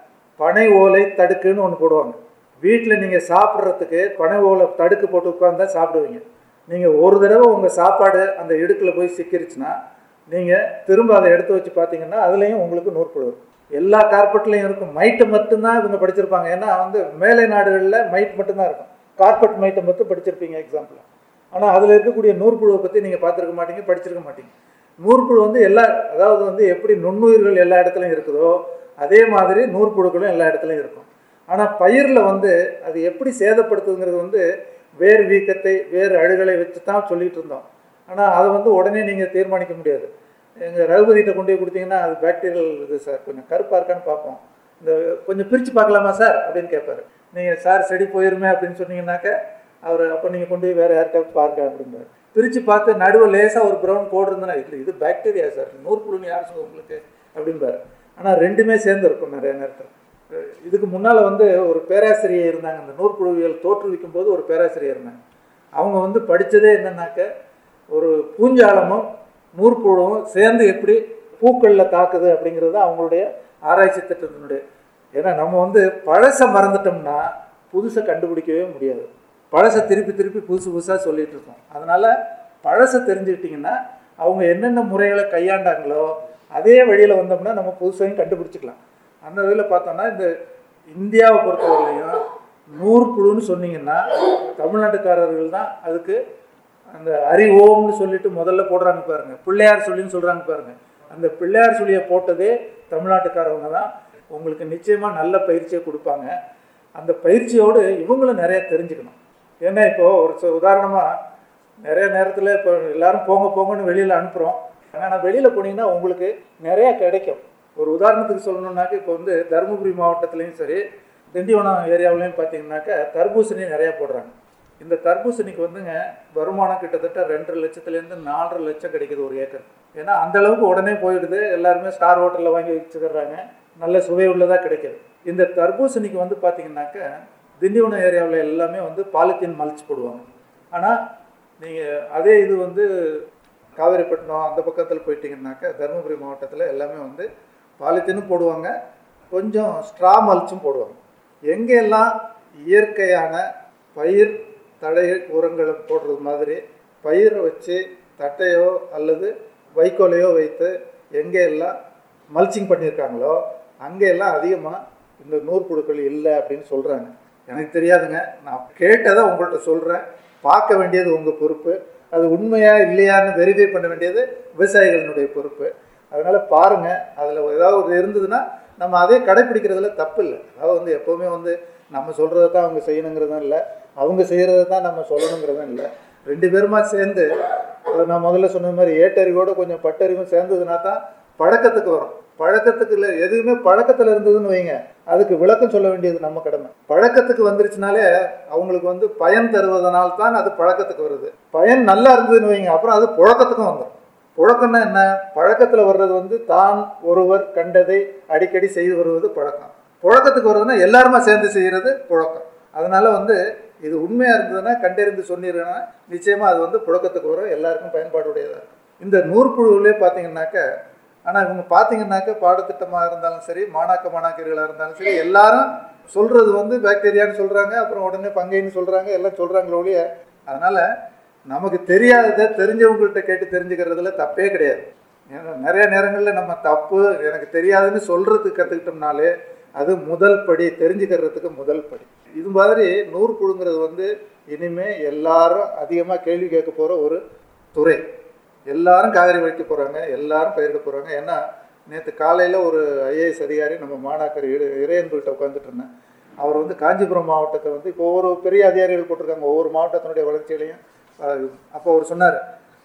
பனை ஓலை தடுக்குன்னு ஒன்று போடுவாங்க வீட்டில் நீங்கள் சாப்பிட்றதுக்கு பனை ஓலை தடுக்கு போட்டு உட்காந்தா சாப்பிடுவீங்க நீங்கள் ஒரு தடவை உங்கள் சாப்பாடு அந்த இடுக்கில் போய் சிக்கிருச்சுன்னா நீங்கள் திரும்ப அதை எடுத்து வச்சு பார்த்தீங்கன்னா அதுலேயும் உங்களுக்கு நூற்புழு வரும். எல்லா கார்பெட்லேயும் இருக்கும் மைட்டு மட்டும்தான் இவங்க படிச்சிருப்பாங்க ஏன்னா வந்து மேலை நாடுகளில் மைட் மட்டும்தான் இருக்கும் கார்பெட் மைட்டை மட்டும் படிச்சிருப்பீங்க எக்ஸாம்பிள் ஆனால் அதில் இருக்கக்கூடிய நூற்புழுவை பற்றி நீங்கள் பார்த்துருக்க மாட்டீங்க படிச்சிருக்க மாட்டீங்க நூற்புழு வந்து எல்லா அதாவது வந்து எப்படி நுண்ணுயிர்கள் எல்லா இடத்துலையும் இருக்குதோ அதே மாதிரி நூற்புழுக்களும் எல்லா இடத்துலையும் இருக்கும் ஆனால் பயிரில் வந்து அது எப்படி சேதப்படுத்துதுங்கிறது வந்து வேர் வீக்கத்தை வேறு அழுகலை வச்சு தான் சொல்லிட்டு இருந்தோம் ஆனால் அதை வந்து உடனே நீங்கள் தீர்மானிக்க முடியாது எங்கள் ரகுபதிகிட்ட கொண்டு போய் கொடுத்தீங்கன்னா அது பாக்டீரியல் இது சார் கொஞ்சம் கருப்பாக இருக்கான்னு பார்ப்போம் இந்த கொஞ்சம் பிரித்து பார்க்கலாமா சார் அப்படின்னு கேட்பாரு நீங்கள் சார் செடி போயிருமே அப்படின்னு சொன்னீங்கன்னாக்க அவர் அப்போ நீங்கள் கொண்டு போய் வேறு யார்கிட்ட பாருங்க அப்படின்பாரு பிரித்து பார்த்து நடுவில் லேசாக ஒரு ப்ரௌன் கோடு இருந்தனா இல்லை இது பாக்டீரியா சார் நூற்புழுன்னு யார் சொல்லுங்க உங்களுக்கு அப்படின்பாரு ஆனால் ரெண்டுமே சேர்ந்து இருக்கும் நிறைய நேரத்தில் இதுக்கு முன்னால் வந்து ஒரு பேராசிரியர் இருந்தாங்க அந்த நூற்புழுவியல் தோற்றுவிக்கும் போது ஒரு பேராசிரியர் இருந்தாங்க அவங்க வந்து படித்ததே என்னன்னாக்க ஒரு பூஞ்சாலமும் நூற்புழுவும் சேர்ந்து எப்படி பூக்களில் தாக்குது அப்படிங்கிறது தான் அவங்களுடைய ஆராய்ச்சி திட்டத்தினுடைய ஏன்னா நம்ம வந்து பழசை மறந்துட்டோம்னா புதுசை கண்டுபிடிக்கவே முடியாது பழசை திருப்பி திருப்பி புதுசு புதுசாக சொல்லிட்டு இருக்கோம் அதனால் பழசை தெரிஞ்சுக்கிட்டிங்கன்னா அவங்க என்னென்ன முறைகளை கையாண்டாங்களோ அதே வழியில் வந்தோம்னா நம்ம புதுசையும் கண்டுபிடிச்சிக்கலாம் அந்த இதில் பார்த்தோம்னா இந்த இந்தியாவை பொறுத்தவரையிலையும் நூறு குழுன்னு சொன்னீங்கன்னா தமிழ்நாட்டுக்காரர்கள் தான் அதுக்கு அந்த அறிவோம்னு சொல்லிட்டு முதல்ல போடுறாங்க பாருங்க பிள்ளையார் சொல்லின்னு சொல்கிறாங்க பாருங்க அந்த பிள்ளையார் சொல்லியை போட்டதே தமிழ்நாட்டுக்காரவங்க தான் உங்களுக்கு நிச்சயமாக நல்ல பயிற்சியை கொடுப்பாங்க அந்த பயிற்சியோடு இவங்களும் நிறைய தெரிஞ்சுக்கணும் ஏன்னா இப்போது ஒரு ச- உதாரணமா நிறைய நேரத்தில் இப்போ எல்லாரும் போங்க போங்கன்னு வெளியில் அனுப்புகிறோம் ஆனால் வெளியில் போனீங்கன்னா உங்களுக்கு நிறைய கிடைக்கும் ஒரு உதாரணத்துக்கு சொல்லணும்னாக்க இப்போ வந்து தருமபுரி மாவட்டத்துலேயும் சரி திண்டிவனம் ஏரியாவிலையும் பார்த்தீங்கன்னாக்க தர்பூசணி நிறையா போடுறாங்க இந்த தர்பூசணிக்கு வந்துங்க வருமானம் கிட்டத்தட்ட ரெண்டரை லட்சத்துலேருந்து நாலரை லட்சம் கிடைக்குது ஒரு ஏக்கர் ஏன்னா அந்த அளவுக்கு உடனே போயிடுது எல்லாருமே ஸ்டார் ஹோட்டலில் வாங்கி வச்சுக்கிறாங்க நல்ல சுவை உள்ளதாக கிடைக்குது இந்த தர்பூசணிக்கு வந்து பார்த்தீங்கன்னாக்க திண்டிவனம் ஏரியாவில் எல்லாமே வந்து பாலித்தீன் மல்ச் போடுவாங்க ஆனால் நீங்கள் அதே இது வந்து காவேரிப்பட்டினம் அந்த பக்கத்தில் போயிட்டீங்கன்னாக்க தருமபுரி மாவட்டத்தில் எல்லாமே வந்து பாலித்தீனும் போடுவாங்க கொஞ்சம் ஸ்ட்ரா மல்ச்சும் போடுவாங்க எங்கெல்லாம் இயற்கையான பயிர் தடை உரங்களை போடுறது மாதிரி பயிரை வச்சு தட்டையோ அல்லது வைக்கோலையோ வைத்து எங்கே எல்லாம் மல்ச்சிங் பண்ணியிருக்காங்களோ அங்கே எல்லாம் அதிகமாக இந்த நூற்புழுக்கள் இல்லை அப்படின்னு சொல்கிறாங்க எனக்கு தெரியாதுங்க நான் கேட்டதை உங்கள்கிட்ட சொல்கிறேன் பார்க்க வேண்டியது உங்கள் பொறுப்பு அது உண்மையா இல்லையான்னு வெரிஃபை பண்ண வேண்டியது விவசாயிகளினுடைய பொறுப்பு அதனால் பாருங்கள் அதில் ஏதாவது ஒரு இருந்ததுன்னா நம்ம அதே கடைப்பிடிக்கிறதுல தப்பு இல்லை அதாவது வந்து எப்போவுமே வந்து நம்ம சொல்கிறத தான் அவங்க செய்யணுங்கிறதும் இல்லை அவங்க செய்கிறத தான் நம்ம சொல்லணுங்கிறதும் இல்லை ரெண்டு பேருமா சேர்ந்து அது நான் முதல்ல சொன்ன மாதிரி ஏட்டறிவோட கொஞ்சம் பட்டறிவும் சேர்ந்ததுனா தான் பழக்கத்துக்கு வரும் பழக்கத்துக்கு இல்லை எதுவுமே பழக்கத்தில் இருந்ததுன்னு வைங்க அதுக்கு விளக்கம் சொல்ல வேண்டியது நம்ம கடமை பழக்கத்துக்கு வந்துருச்சுனாலே அவங்களுக்கு வந்து பயன் தருவதனால் தான் அது பழக்கத்துக்கு வருது பயன் நல்லா இருந்ததுன்னு வைங்க அப்புறம் அது புழக்கத்துக்கும் வந்துடும் புழக்கம்னா என்ன பழக்கத்தில் வர்றது வந்து தான் ஒருவர் கண்டதை அடிக்கடி செய்து வருவது பழக்கம் புழக்கத்துக்கு வருதுன்னா எல்லாருமா சேர்ந்து செய்கிறது புழக்கம் அதனால வந்து இது உண்மையாக இருந்ததுன்னா கண்டறிந்து சொன்னீங்கன்னா நிச்சயமாக அது வந்து புழக்கத்துக்கு வரும் எல்லாருக்கும் பயன்பாடுடையதாக இருக்கும் இந்த நூற்புழுவிலே பார்த்தீங்கன்னாக்க ஆனால் இவங்க பார்த்தீங்கன்னாக்க பாடத்திட்டமாக இருந்தாலும் சரி மாணாக்க மாணாக்கர்களாக இருந்தாலும் சரி எல்லாரும் சொல்கிறது வந்து பாக்டீரியான்னு சொல்கிறாங்க அப்புறம் உடனே பங்கைன்னு சொல்கிறாங்க எல்லாம் சொல்கிறாங்களோ ஒழிய அதனால் நமக்கு தெரியாததை தெரிஞ்சவங்கள்ட்ட கேட்டு தெரிஞ்சுக்கிறதுல தப்பே கிடையாது ஏன்னா நிறைய நேரங்களில் நம்ம தப்பு எனக்கு தெரியாதுன்னு சொல்கிறதுக்கு கற்றுக்கிட்டோம்னாலே அது முதல் படி தெரிஞ்சுக்கிறதுக்கு முதல் படி இது மாதிரி நூறு புழுங்கிறது வந்து இனிமே எல்லாரும் அதிகமாக கேள்வி கேட்க போகிற ஒரு துறை எல்லாரும் காவிரி வைக்க போகிறாங்க எல்லாரும் பயிரிட போகிறாங்க ஏன்னா நேற்று காலையில் ஒரு ஐஏஎஸ் அதிகாரி நம்ம மாணாக்கர் இறை இறையன்புகிட்ட உட்காந்துட்டு இருந்தேன் அவர் வந்து காஞ்சிபுரம் மாவட்டத்தை வந்து இப்போ ஒவ்வொரு பெரிய அதிகாரிகள் போட்டிருக்காங்க ஒவ்வொரு மாவட்டத்தினுடைய வளர்ச்சியிலையும் அப்போ அவர் சொன்னார்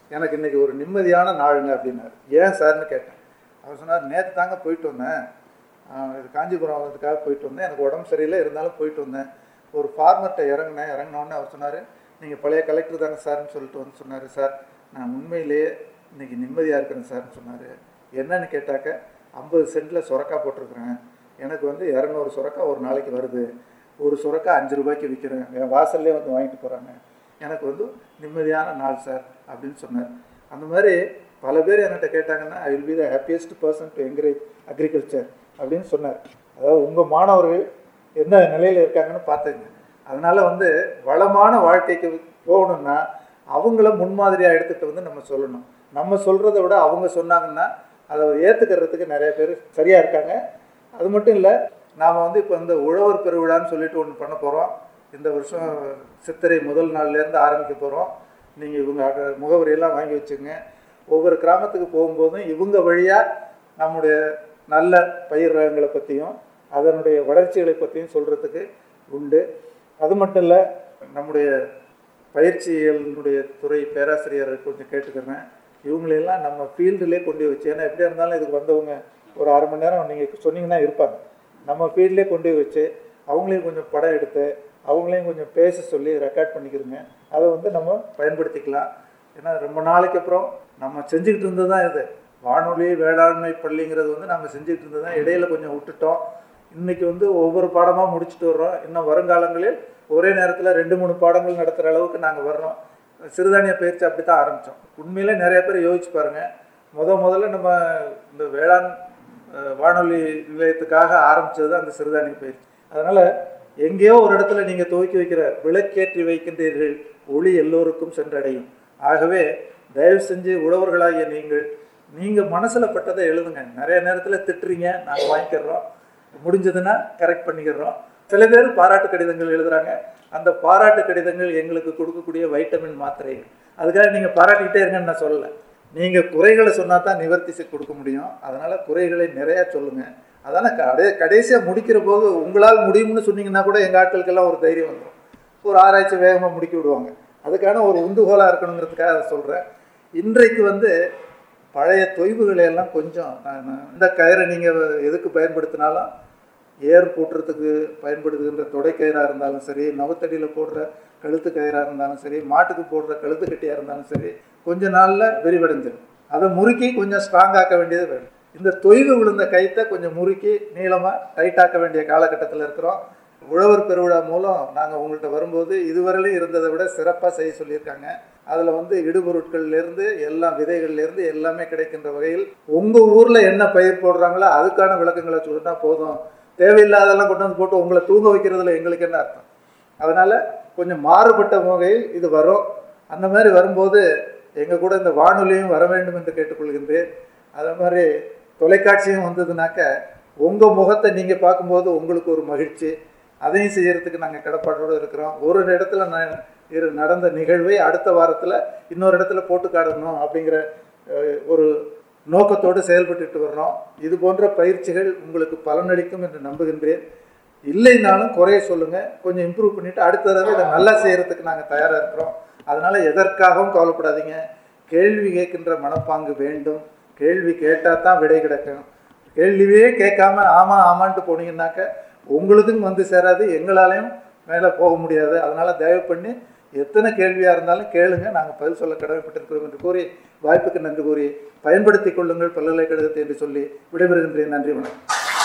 எனக்கு இன்றைக்கி ஒரு நிம்மதியான நாளுங்க அப்படின்னாரு ஏன் சார்னு கேட்டேன் அவர் சொன்னார் நேற்று தாங்க போயிட்டு வந்தேன் ஆஹ் இது காஞ்சிபுரம் வந்ததுக்காக போயிட்டு வந்தேன் எனக்கு உடம்பு சரியில்லை இருந்தாலும் போயிட்டு வந்தேன் ஒரு ஃபார்மர்கிட்ட இறங்கினேன் இறங்கினோடனே அவர் சொன்னார் நீங்கள் பழைய கலெக்டர் தானே சார்னு சொல்லிட்டு வந்து சொன்னார் சார் நான் உண்மையிலேயே இன்னைக்கு நிம்மதியாக இருக்கிறேன் சார்னு சொன்னார் என்னன்னு கேட்டாக்க ஐம்பது சென்ட்டில் சுரக்கா போட்டிருக்கிறேன் எனக்கு வந்து இரநூறு சுரக்கா ஒரு நாளைக்கு வருது ஒரு சுரக்கா அஞ்சு ரூபாய்க்கு விற்கிறேன் என் வாசல்லே வந்து வாங்கிட்டு போகிறாங்க எனக்கு வந்து நிம்மதியான நாள் சார் அப்படின்னு சொன்னார் அந்த மாதிரி பல பேர் என்கிட்ட கேட்டாங்கன்னா I will be the happiest person to encourage agriculture அப்படின்னு சொன்னார் அதாவது உங்கள் மாணவர்கள் என்ன நிலையில் இருக்காங்கன்னு பார்த்துங்க அதனால் வந்து வளமான வாழ்க்கைக்கு போகணும்னா அவங்கள முன்மாதிரியாக எடுத்துகிட்டு வந்து நம்ம சொல்லணும் நம்ம சொல்கிறத விட அவங்க சொன்னாங்கன்னா அதை ஏற்றுக்கிறதுக்கு நிறைய பேர் சரியாக இருக்காங்க அது மட்டும் இல்லை நாம் வந்து இப்போ இந்த உழவர் பெருவிழான்னு சொல்லிட்டு ஒன்று பண்ண போகிறோம் இந்த வருஷம் சித்திரை முதல் நாள்லேருந்து ஆரம்பிக்க போகிறோம் நீங்கள் இவங்க அக- முகவரியெல்லாம் வாங்கி வச்சுங்க ஒவ்வொரு கிராமத்துக்கு போகும்போதும் இவங்க வழியாக நம்முடைய நல்ல பயிர் ரகங்களை பற்றியும் அதனுடைய வளர்ச்சிகளை பற்றியும் சொல்கிறதுக்கு உண்டு அது மட்டும் இல்லை நம்முடைய பயிற்சிகளினுடைய துறை பேராசிரியர் கொஞ்சம் கேட்டுக்கிறேன் இவங்களையெல்லாம் நம்ம ஃபீல்டுலேயே கொண்டு போய் வச்சு ஏன்னா எப்படியா இருந்தாலும் இதுக்கு வந்தவங்க ஒரு அரை மணி நேரம் நீங்கள் சொன்னீங்கன்னா இருப்பாங்க நம்ம ஃபீல்ட்லேயே கொண்டு போய் வச்சு அவங்களையும் கொஞ்சம் படம் எடுத்து அவங்களையும் கொஞ்சம் பேச சொல்லி ரெக்கார்ட் பண்ணிக்கிறோங்க அதை வந்து நம்ம பயன்படுத்திக்கலாம் ஏன்னா ரொம்ப நாளைக்கு அப்புறம் நம்ம செஞ்சுக்கிட்டு இருந்தது தான் இது வானொலி வேளாண்மை பள்ளிங்கிறது வந்து நம்ம செஞ்சுக்கிட்டு இருந்தது தான் இடையில கொஞ்சம் விட்டுட்டோம் இன்னைக்கு வந்து ஒவ்வொரு பாடமாக முடிச்சுட்டு வர்றோம் இன்னும் வருங்காலங்களில் ஒரே நேரத்தில் ரெண்டு மூணு பாடங்கள் நடத்துகிற அளவுக்கு நாங்கள் வர்றோம் சிறுதானிய பயிற்சி அப்படி தான் ஆரம்பித்தோம் உண்மையிலே நிறைய பேர் யோசிச்சு பாருங்கள் முத முதல்ல நம்ம இந்த வேளாண் அஹ், வானொலி நிலையத்துக்காக ஆரம்பிச்சது தான் அந்த சிறுதானிய பயிற்சி அதனால் எங்கேயோ ஒரு இடத்துல நீங்கள் துவக்கி வைக்கிற விளக்கேற்றி வைக்கின்றீர்கள் ஒளி எல்லோருக்கும் சென்றடையும் ஆகவே தயவு செஞ்சு உழவர்களாகிய நீங்கள் நீங்கள் மனசில் பட்டதை எழுதுங்க நிறைய நேரத்தில் திட்டுறீங்க நாங்கள் வாங்கிக்கிறோம் முடிஞ்சதுன்னா கரெக்ட் பண்ணிக்கிறோம் சில பேர் பாராட்டு கடிதங்கள் எழுதுறாங்க அந்த பாராட்டு கடிதங்கள் எங்களுக்கு கொடுக்கக்கூடிய வைட்டமின் மாத்திரைகள் அதுக்காக நீங்கள் பாராட்டிக்கிட்டே இருங்கன்னு நான் சொல்லலை நீங்கள் குறைகளை சொன்னால் தான் நிவர்த்தி செய் கொடுக்க முடியும் அதனால் குறைகளை நிறையா சொல்லுங்கள் அதான கடை கடைசியாக முடிக்கிற போது உங்களால் முடியும்னு சொன்னீங்கன்னா கூட எங்கள் ஆட்களுக்கெல்லாம் ஒரு தைரியம் வந்துடும் ஒரு ஆராய்ச்சி வேகமாக முடிக்க விடுவாங்க அதுக்கான ஒரு உந்துகோலாக இருக்கணுங்கிறதுக்காக அதை சொல்கிறேன் இன்றைக்கு வந்து பழைய தொய்வுகளை எல்லாம் கொஞ்சம் நான் நான் இந்த கயிறை நீங்கள் எதுக்கு பயன்படுத்தினாலும் ஏர் பூட்டுறதுக்கு பயன்படுத்துகின்ற தொடைக்கயிறாக இருந்தாலும் சரி நவத்தடியில் போடுற கழுத்து கயிறாக இருந்தாலும் சரி மாட்டுக்கு போடுற கழுத்து கட்டியாக இருந்தாலும் சரி கொஞ்ச நாளில் விரிவடைஞ்சிடும் அதை முறுக்கி கொஞ்சம் ஸ்ட்ராங் ஆக்க வேண்டியது வேணும் இந்த தொய்வு விழுந்த கயித்தை கொஞ்சம் முறுக்கி நீளமாக டைட் ஆக்க வேண்டிய காலகட்டத்தில் இருக்கிறோம் உழவர் பெருவிழா மூலம் நாங்கள் உங்கள்கிட்ட வரும்போது இதுவரையிலும் இருந்ததை விட சிறப்பாக செய்ய சொல்லியிருக்காங்க அதில் வந்து இடுபொருட்கள்லேருந்து எல்லாம் விதைகள்லேருந்து எல்லாமே கிடைக்கின்ற வகையில் உங்கள் ஊரில் என்ன பயிர் போடுறாங்களோ அதுக்கான விளக்கங்களை சொல்லிட்டா போதும் தேவையில்லாதெல்லாம் கொண்டு வந்து போட்டு உங்களை தூங்க வைக்கிறதுல எங்களுக்கு என்ன அர்த்தம் அதனால் கொஞ்சம் மாறுபட்ட வகையில் இது வரும் அந்த மாதிரி வரும்போது எங்கள் கூட இந்த வானொலியும் வர வேண்டும் என்று கேட்டுக்கொள்கின்றேன் அதே மாதிரி தொலைக்காட்சியும் வந்ததுனாக்க உங்கள் முகத்தை நீங்கள் பார்க்கும்போது உங்களுக்கு ஒரு மகிழ்ச்சி அதையும் செய்யறதுக்கு நாங்கள் கடப்பாட்டோடு இருக்கிறோம் ஒரு இடத்துல நான் இரு நடந்த நிகழ்வை அடுத்த வாரத்தில் இன்னொரு இடத்துல போட்டு காட்டணும் அப்படிங்கிற அஹ், ஒரு நோக்கத்தோடு செயல்பட்டுட்டு வர்றோம் இது போன்ற பயிற்சிகள் உங்களுக்கு பலனளிக்கும் என்று நம்புகின்றேன் இல்லைனாலும் குறைய சொல்லுங்கள் கொஞ்சம் இம்ப்ரூவ் பண்ணிவிட்டு அடுத்த தடவை இதை நல்லா செய்கிறதுக்கு நாங்கள் தயாராக இருக்கிறோம் அதனால் எதற்காகவும் கவலைப்படாதீங்க கேள்வி கேட்கின்ற மனப்பாங்கு வேண்டும் கேள்வி கேட்டால் தான் விடை கிடைக்கும் கேள்வியே கேட்காம ஆமாம் ஆமான்ட்டு போனீங்கன்னாக்க உங்களுக்கும் வந்து சேராது எங்களாலையும் மேலே போக முடியாது அதனால் தயவு பண்ணி எத்தனை கேள்வியாக இருந்தாலும் கேளுங்க நாங்கள் பதில் சொல்ல கடமைப்பட்டிருக்கிறோம் என்று கூறி வாய்ப்புக்கு நன்றி கூறி பயன்படுத்திக் கொள்ளுங்கள் பல்கலைக்கழகத்தை என்று சொல்லி விடைபெறுகின்றேன் நன்றி வணக்கம்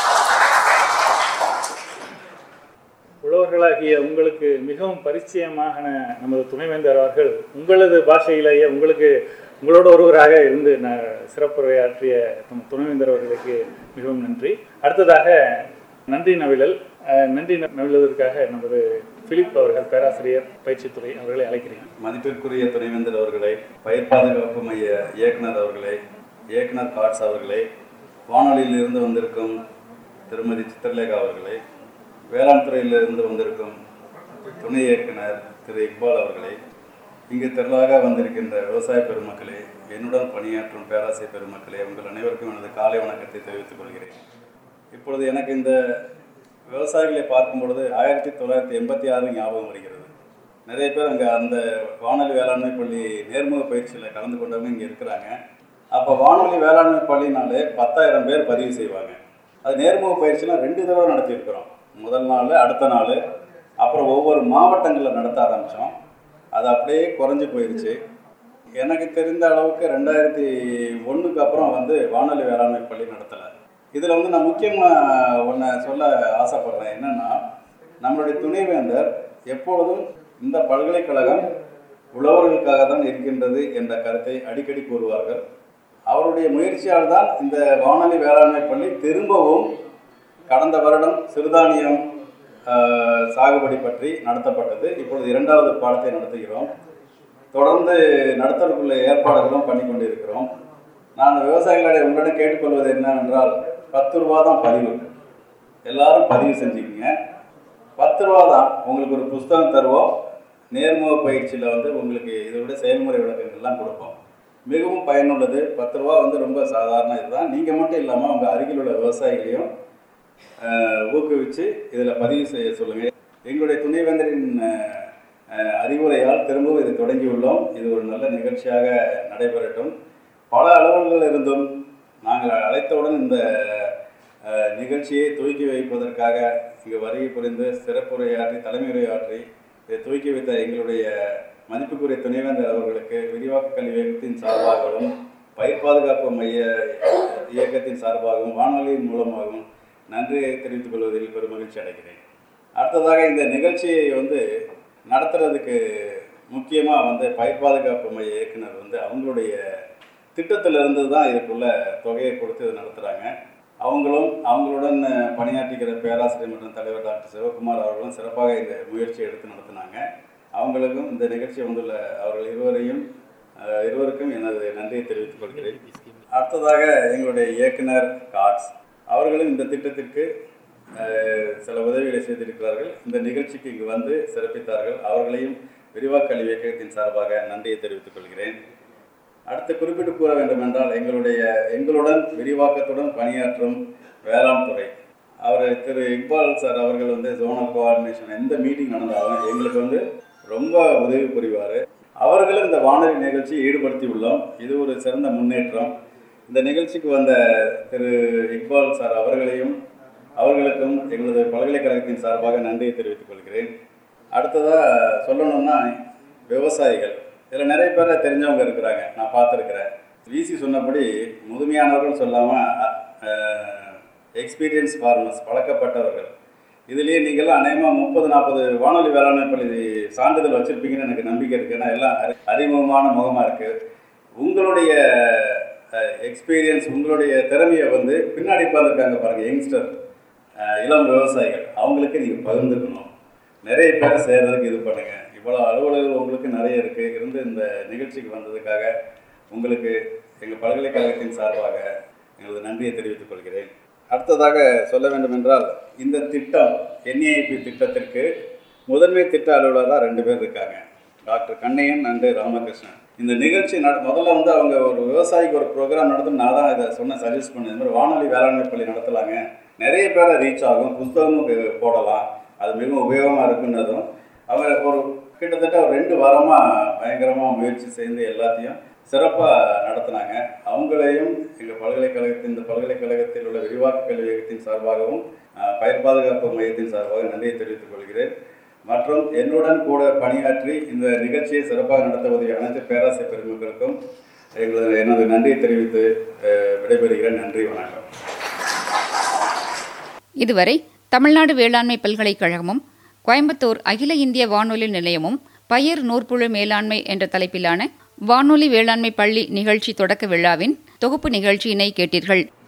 உழவர்களாகிய உங்களுக்கு மிகவும் பரிச்சயமான நமது துணைவேந்தர் அவர்கள் உங்களது பாஷையிலேயே உங்களுக்கு உங்களோட ஒருவராக இருந்து ந சிறப்புரையாற்றிய நம் துணைவேந்தர் அவர்களுக்கு மிகவும் நன்றி அடுத்ததாக நன்றி நவிழல் அஹ், நன்றி ந- நவிழுவதற்காக நமது பிலிப் அவர்கள் பேராசிரியர் பயிற்சித்துறை அவர்களை அழைக்கிறேன் மதிப்பிற்குரிய துணைவேந்தர் அவர்களே பயிர் பாதுகாப்பு மைய இயக்குனர் அவர்களே இயக்குனர் காட்ஸ் அவர்களே வானொலியிலிருந்து வந்திருக்கும் திருமதி சித்திரலேகா அவர்களே வேளாண் துறையிலிருந்து வந்திருக்கும் துணை இயக்குனர் திரு இக்பால் அவர்களே இங்கு திரளாக வந்திருக்கின்ற விவசாய பெருமக்களே என்னுடன் பணியாற்றும் பேராசிரிய பெருமக்களே உங்கள் அனைவருக்கும் எனது காலை வணக்கத்தை தெரிவித்துக் கொள்கிறேன் இப்பொழுது எனக்கு இந்த விவசாயிகளை பார்க்கும் பொழுது ஆயிரத்தி தொள்ளாயிரத்தி எண்பத்தி ஆறு ஞாபகம் வருகிறது நிறைய பேர் அங்கே அந்த வானொலி வேளாண்மை பள்ளி நேர்முக பயிற்சியில் கலந்து கொண்டவங்க இங்கே இருக்கிறாங்க அப்போ வானொலி வேளாண்மை பள்ளினாலே பத்தாயிரம் பேர் பதிவு செய்வாங்க அது நேர்முக பயிற்சிலாம் ரெண்டு தடவை நடத்தியிருக்கிறோம் முதல் நாள் அடுத்த நாள் அப்புறம் ஒவ்வொரு மாவட்டங்களில் நடத்த ஆரம்பித்தோம் அது அப்படியே குறைஞ்சி போயிடுச்சு எனக்கு தெரிந்த அளவுக்கு ரெண்டாயிரத்தி ஒன்றுக்கு அப்புறம் வந்து வானொலி வேளாண்மை பள்ளி நடத்தலை இதில் வந்து நான் முக்கியமாக ஒன்றை சொல்ல ஆசைப்படுறேன் என்னென்னா நம்மளுடைய துணைவேந்தர் எப்பொழுதும் இந்த பல்கலைக்கழகம் உழவர்களுக்காக தான் இருக்கின்றது என்ற கருத்தை அடிக்கடி கூறுவார்கள் அவருடைய முயற்சியால் தான் இந்த வானொலி வேளாண்மை பள்ளி திரும்பவும் கடந்த வருடம் சிறுதானியம் ஆஹ், சாகுபடி பற்றி நடத்தப்பட்டது இப்பொழுது இரண்டாவது பாடத்தை நடத்துகிறோம் தொடர்ந்து நடத்துவதற்குள்ள ஏற்பாடுகளும் பண்ணி கொண்டிருக்கிறோம் நான் விவசாயிகளை உங்களிடம் கேட்டுக்கொள்வது என்னவென்றால் பத்து ரூபா தான் பதிவு எல்லாரும் பதிவு செஞ்சுக்கங்க பத்து ரூபா தான் உங்களுக்கு ஒரு புஸ்தகம் தருவோம் நேர்முக பயிற்சியில் வந்து உங்களுக்கு இதை விட செயல்முறை விளக்கங்கள்லாம் கொடுப்போம் மிகவும் பயனுள்ளது பத்து ரூபா வந்து ரொம்ப சாதாரண இதுதான் நீங்கள் மட்டும் இல்லாமல் உங்கள் அருகில் உள்ள விவசாயிகளையும் ஆஹ், ஊக்குவிச்சு இதில் பதிவு செய்ய சொல்லுங்கள் எங்களுடைய துணைவேந்தரின் ஆஹ், ஆஹ், அறிவுரையால் திரும்பவும் இதை தொடங்கியுள்ளோம் இது ஒரு நல்ல நிகழ்ச்சியாக நடைபெறட்டும் பல அலுவல்கள் இருந்தும் நாங்கள் அழைத்தவுடன் இந்த ஆஹ், நிகழ்ச்சியை துவக்கி வைப்பதற்காக இங்கு வருகை புரிந்து சிறப்புரையாற்றி தலைமையுரையாற்றி இதை துவக்கி வைத்த எங்களுடைய மதிப்புக்குரிய துணைவேந்தர் அவர்களுக்கு விரிவாக்க கல்வி இயக்கத்தின் சார்பாகவும் பயிர் பாதுகாப்பு மைய இயக்கத்தின் சார்பாகவும் வானொலியின் மூலமாகவும் நன்றியை தெரிவித்துக் கொள்வதில் பெரும் மகிழ்ச்சி அடைகிறேன் அடுத்ததாக இந்த நிகழ்ச்சியை வந்து நடத்துறதுக்கு முக்கியமாக வந்து பயிர் பாதுகாப்பு மைய இயக்குனர் வந்து அவங்களுடைய திட்டத்திலிருந்து தான் இதுக்குள்ள தொகையை கொடுத்து இதை நடத்துகிறாங்க அவங்களும் அவங்களுடன் பணியாற்றுகிற பேராசிரியர் மற்றும் தலைவர் டாக்டர் சிவகுமார் அவர்களும் சிறப்பாக இந்த முயற்சியை எடுத்து நடத்தினாங்க அவங்களுக்கும் இந்த நிகழ்ச்சி வந்துள்ள அவர்கள் இருவரையும் அஹ், இருவருக்கும் எனது நன்றியை தெரிவித்துக் கொள்கிறேன் அடுத்ததாக எங்களுடைய இயக்குனர் காட்ஸ் அவர்களும் இந்த திட்டத்திற்கு அஹ், சில உதவிகளை செய்திருக்கிறார்கள் இந்த நிகழ்ச்சிக்கு இங்கு வந்து சிறப்பித்தார்கள் அவர்களையும் விரிவாக்க கல்வி இயக்கத்தின் சார்பாக நன்றியை தெரிவித்துக் கொள்கிறேன் அடுத்து குறிப்பிட்டு கூற வேண்டும் என்றால் எங்களுடைய எங்களுடன் விரிவாக்கத்துடன் பணியாற்றும் வேளாண் துறை அவர் திரு இக்பால் சார் அவர்கள் வந்து ஜோனல் கோஆர்டினேஷன் எந்த மீட்டிங் நடந்தாலும் எங்களுக்கு வந்து ரொம்ப உதவி புரிவார் அவர்களும் இந்த வானொலி நிகழ்ச்சியை ஈடுபடுத்தி உள்ளோம் இது ஒரு சிறந்த முன்னேற்றம் இந்த நிகழ்ச்சிக்கு வந்த திரு இக்பால் சார் அவர்களையும் அவர்களுக்கும் எங்களது பல்கலைக்கழகத்தின் சார்பாக நன்றியை தெரிவித்துக் கொள்கிறேன் அடுத்ததாக சொல்லணும்னா விவசாயிகள் இதில் நிறைய பேர் தெரிஞ்சவங்க இருக்கிறாங்க நான் பார்த்துருக்குறேன் விசி சொன்னபடி முதுமையானவர்கள் சொல்லாமல் எக்ஸ்பீரியன்ஸ் ஃபார்மர்ஸ் பழக்கப்பட்டவர்கள் இதுலேயே நீங்கள்லாம் அநேகமாக முப்பது நாற்பது வானொலி வேளாண்மை பள்ளி சான்றிதழ் வச்சுருப்பீங்கன்னு எனக்கு நம்பிக்கை இருக்குது ஏன்னா எல்லாம் அறி அறிமுகமான முகமாக இருக்குது உங்களுடைய எக்ஸ்பீரியன்ஸ் உங்களுடைய திறமையை வந்து பின்னாடி உட்காந்துருக்காங்க பாருங்கள் யங்ஸ்டர் இளம் விவசாயிகள் அவங்களுக்கு நீங்கள் பகிர்ந்துக்கணும் நிறைய பேர் சேர்றதுக்கு இது பண்ணுங்க இவ்வளோ அலுவலர்கள் உங்களுக்கு நிறைய இருக்கு இருந்து இந்த நிகழ்ச்சிக்கு வந்ததுக்காக உங்களுக்கு எங்கள் பல்கலைக்கழகத்தின் சார்பாக எங்களது நன்றியை தெரிவித்துக் கொள்கிறேன் அடுத்ததாக சொல்ல வேண்டும் என்றால் இந்த திட்டம் என்ஏஐபி திட்டத்திற்கு முதன்மை திட்ட அலுவலராக ரெண்டு பேர் இருக்காங்க டாக்டர் கண்ணையன் அண்டு ராமகிருஷ்ணன் இந்த நிகழ்ச்சி நட முதல்ல வந்து அவங்க ஒரு விவசாயிக்கு ஒரு ப்ரோக்ராம் நடத்தும் நான் தான் இதை சொன்ன சஜஸ்ட் பண்ணேன் இந்த மாதிரி வானொலி வேளாண்மை பள்ளி நடத்தலாங்க நிறைய பேரை ரீச் ஆகும் புஸ்தகமும் பே- போடலாம் அது மிகவும் உபயோகமாக இருக்குன்னதும் அவங்க ஒரு கிட்டத்தட்ட ஒரு ரெண்டு வாரமாக பயங்கரமாக முயற்சி செய்து எல்லாத்தையும் சிறப்பாக நடத்தினாங்க அவங்களையும் எங்கள் பல்கலைக்கழகத்தின் இந்த பல்கலைக்கழகத்தில் உள்ள விரிவாக்க கல்வி இயக்கத்தின் சார்பாகவும் அஹ், பயிர் பாதுகாப்பு மையத்தின் சார்பாக நன்றியை தெரிவித்துக் கொள்கிறேன் மற்றும் என்னுடன் கூட பணியாற்றி இந்த நிகழ்ச்சியை சிறப்பாக நடத்த உதவிய அனைத்து பேராசிரியர் பெருமக்களுக்கும் எங்களது எனது நன்றியை தெரிவித்து அஹ், விடைபெறுகிறேன் நன்றி வணக்கம் இதுவரை தமிழ்நாடு வேளாண்மை பல்கலைக்கழகமும் கோயம்புத்தூர் அகில இந்திய வானொலி நிலையமும் பயிர் நூற்புழு மேலாண்மை என்ற தலைப்பிலான வானொலி வேளாண்மை பள்ளி நிகழ்ச்சி தொடக்க விழாவின் தொகுப்பு நிகழ்ச்சியினை கேட்டீர்கள்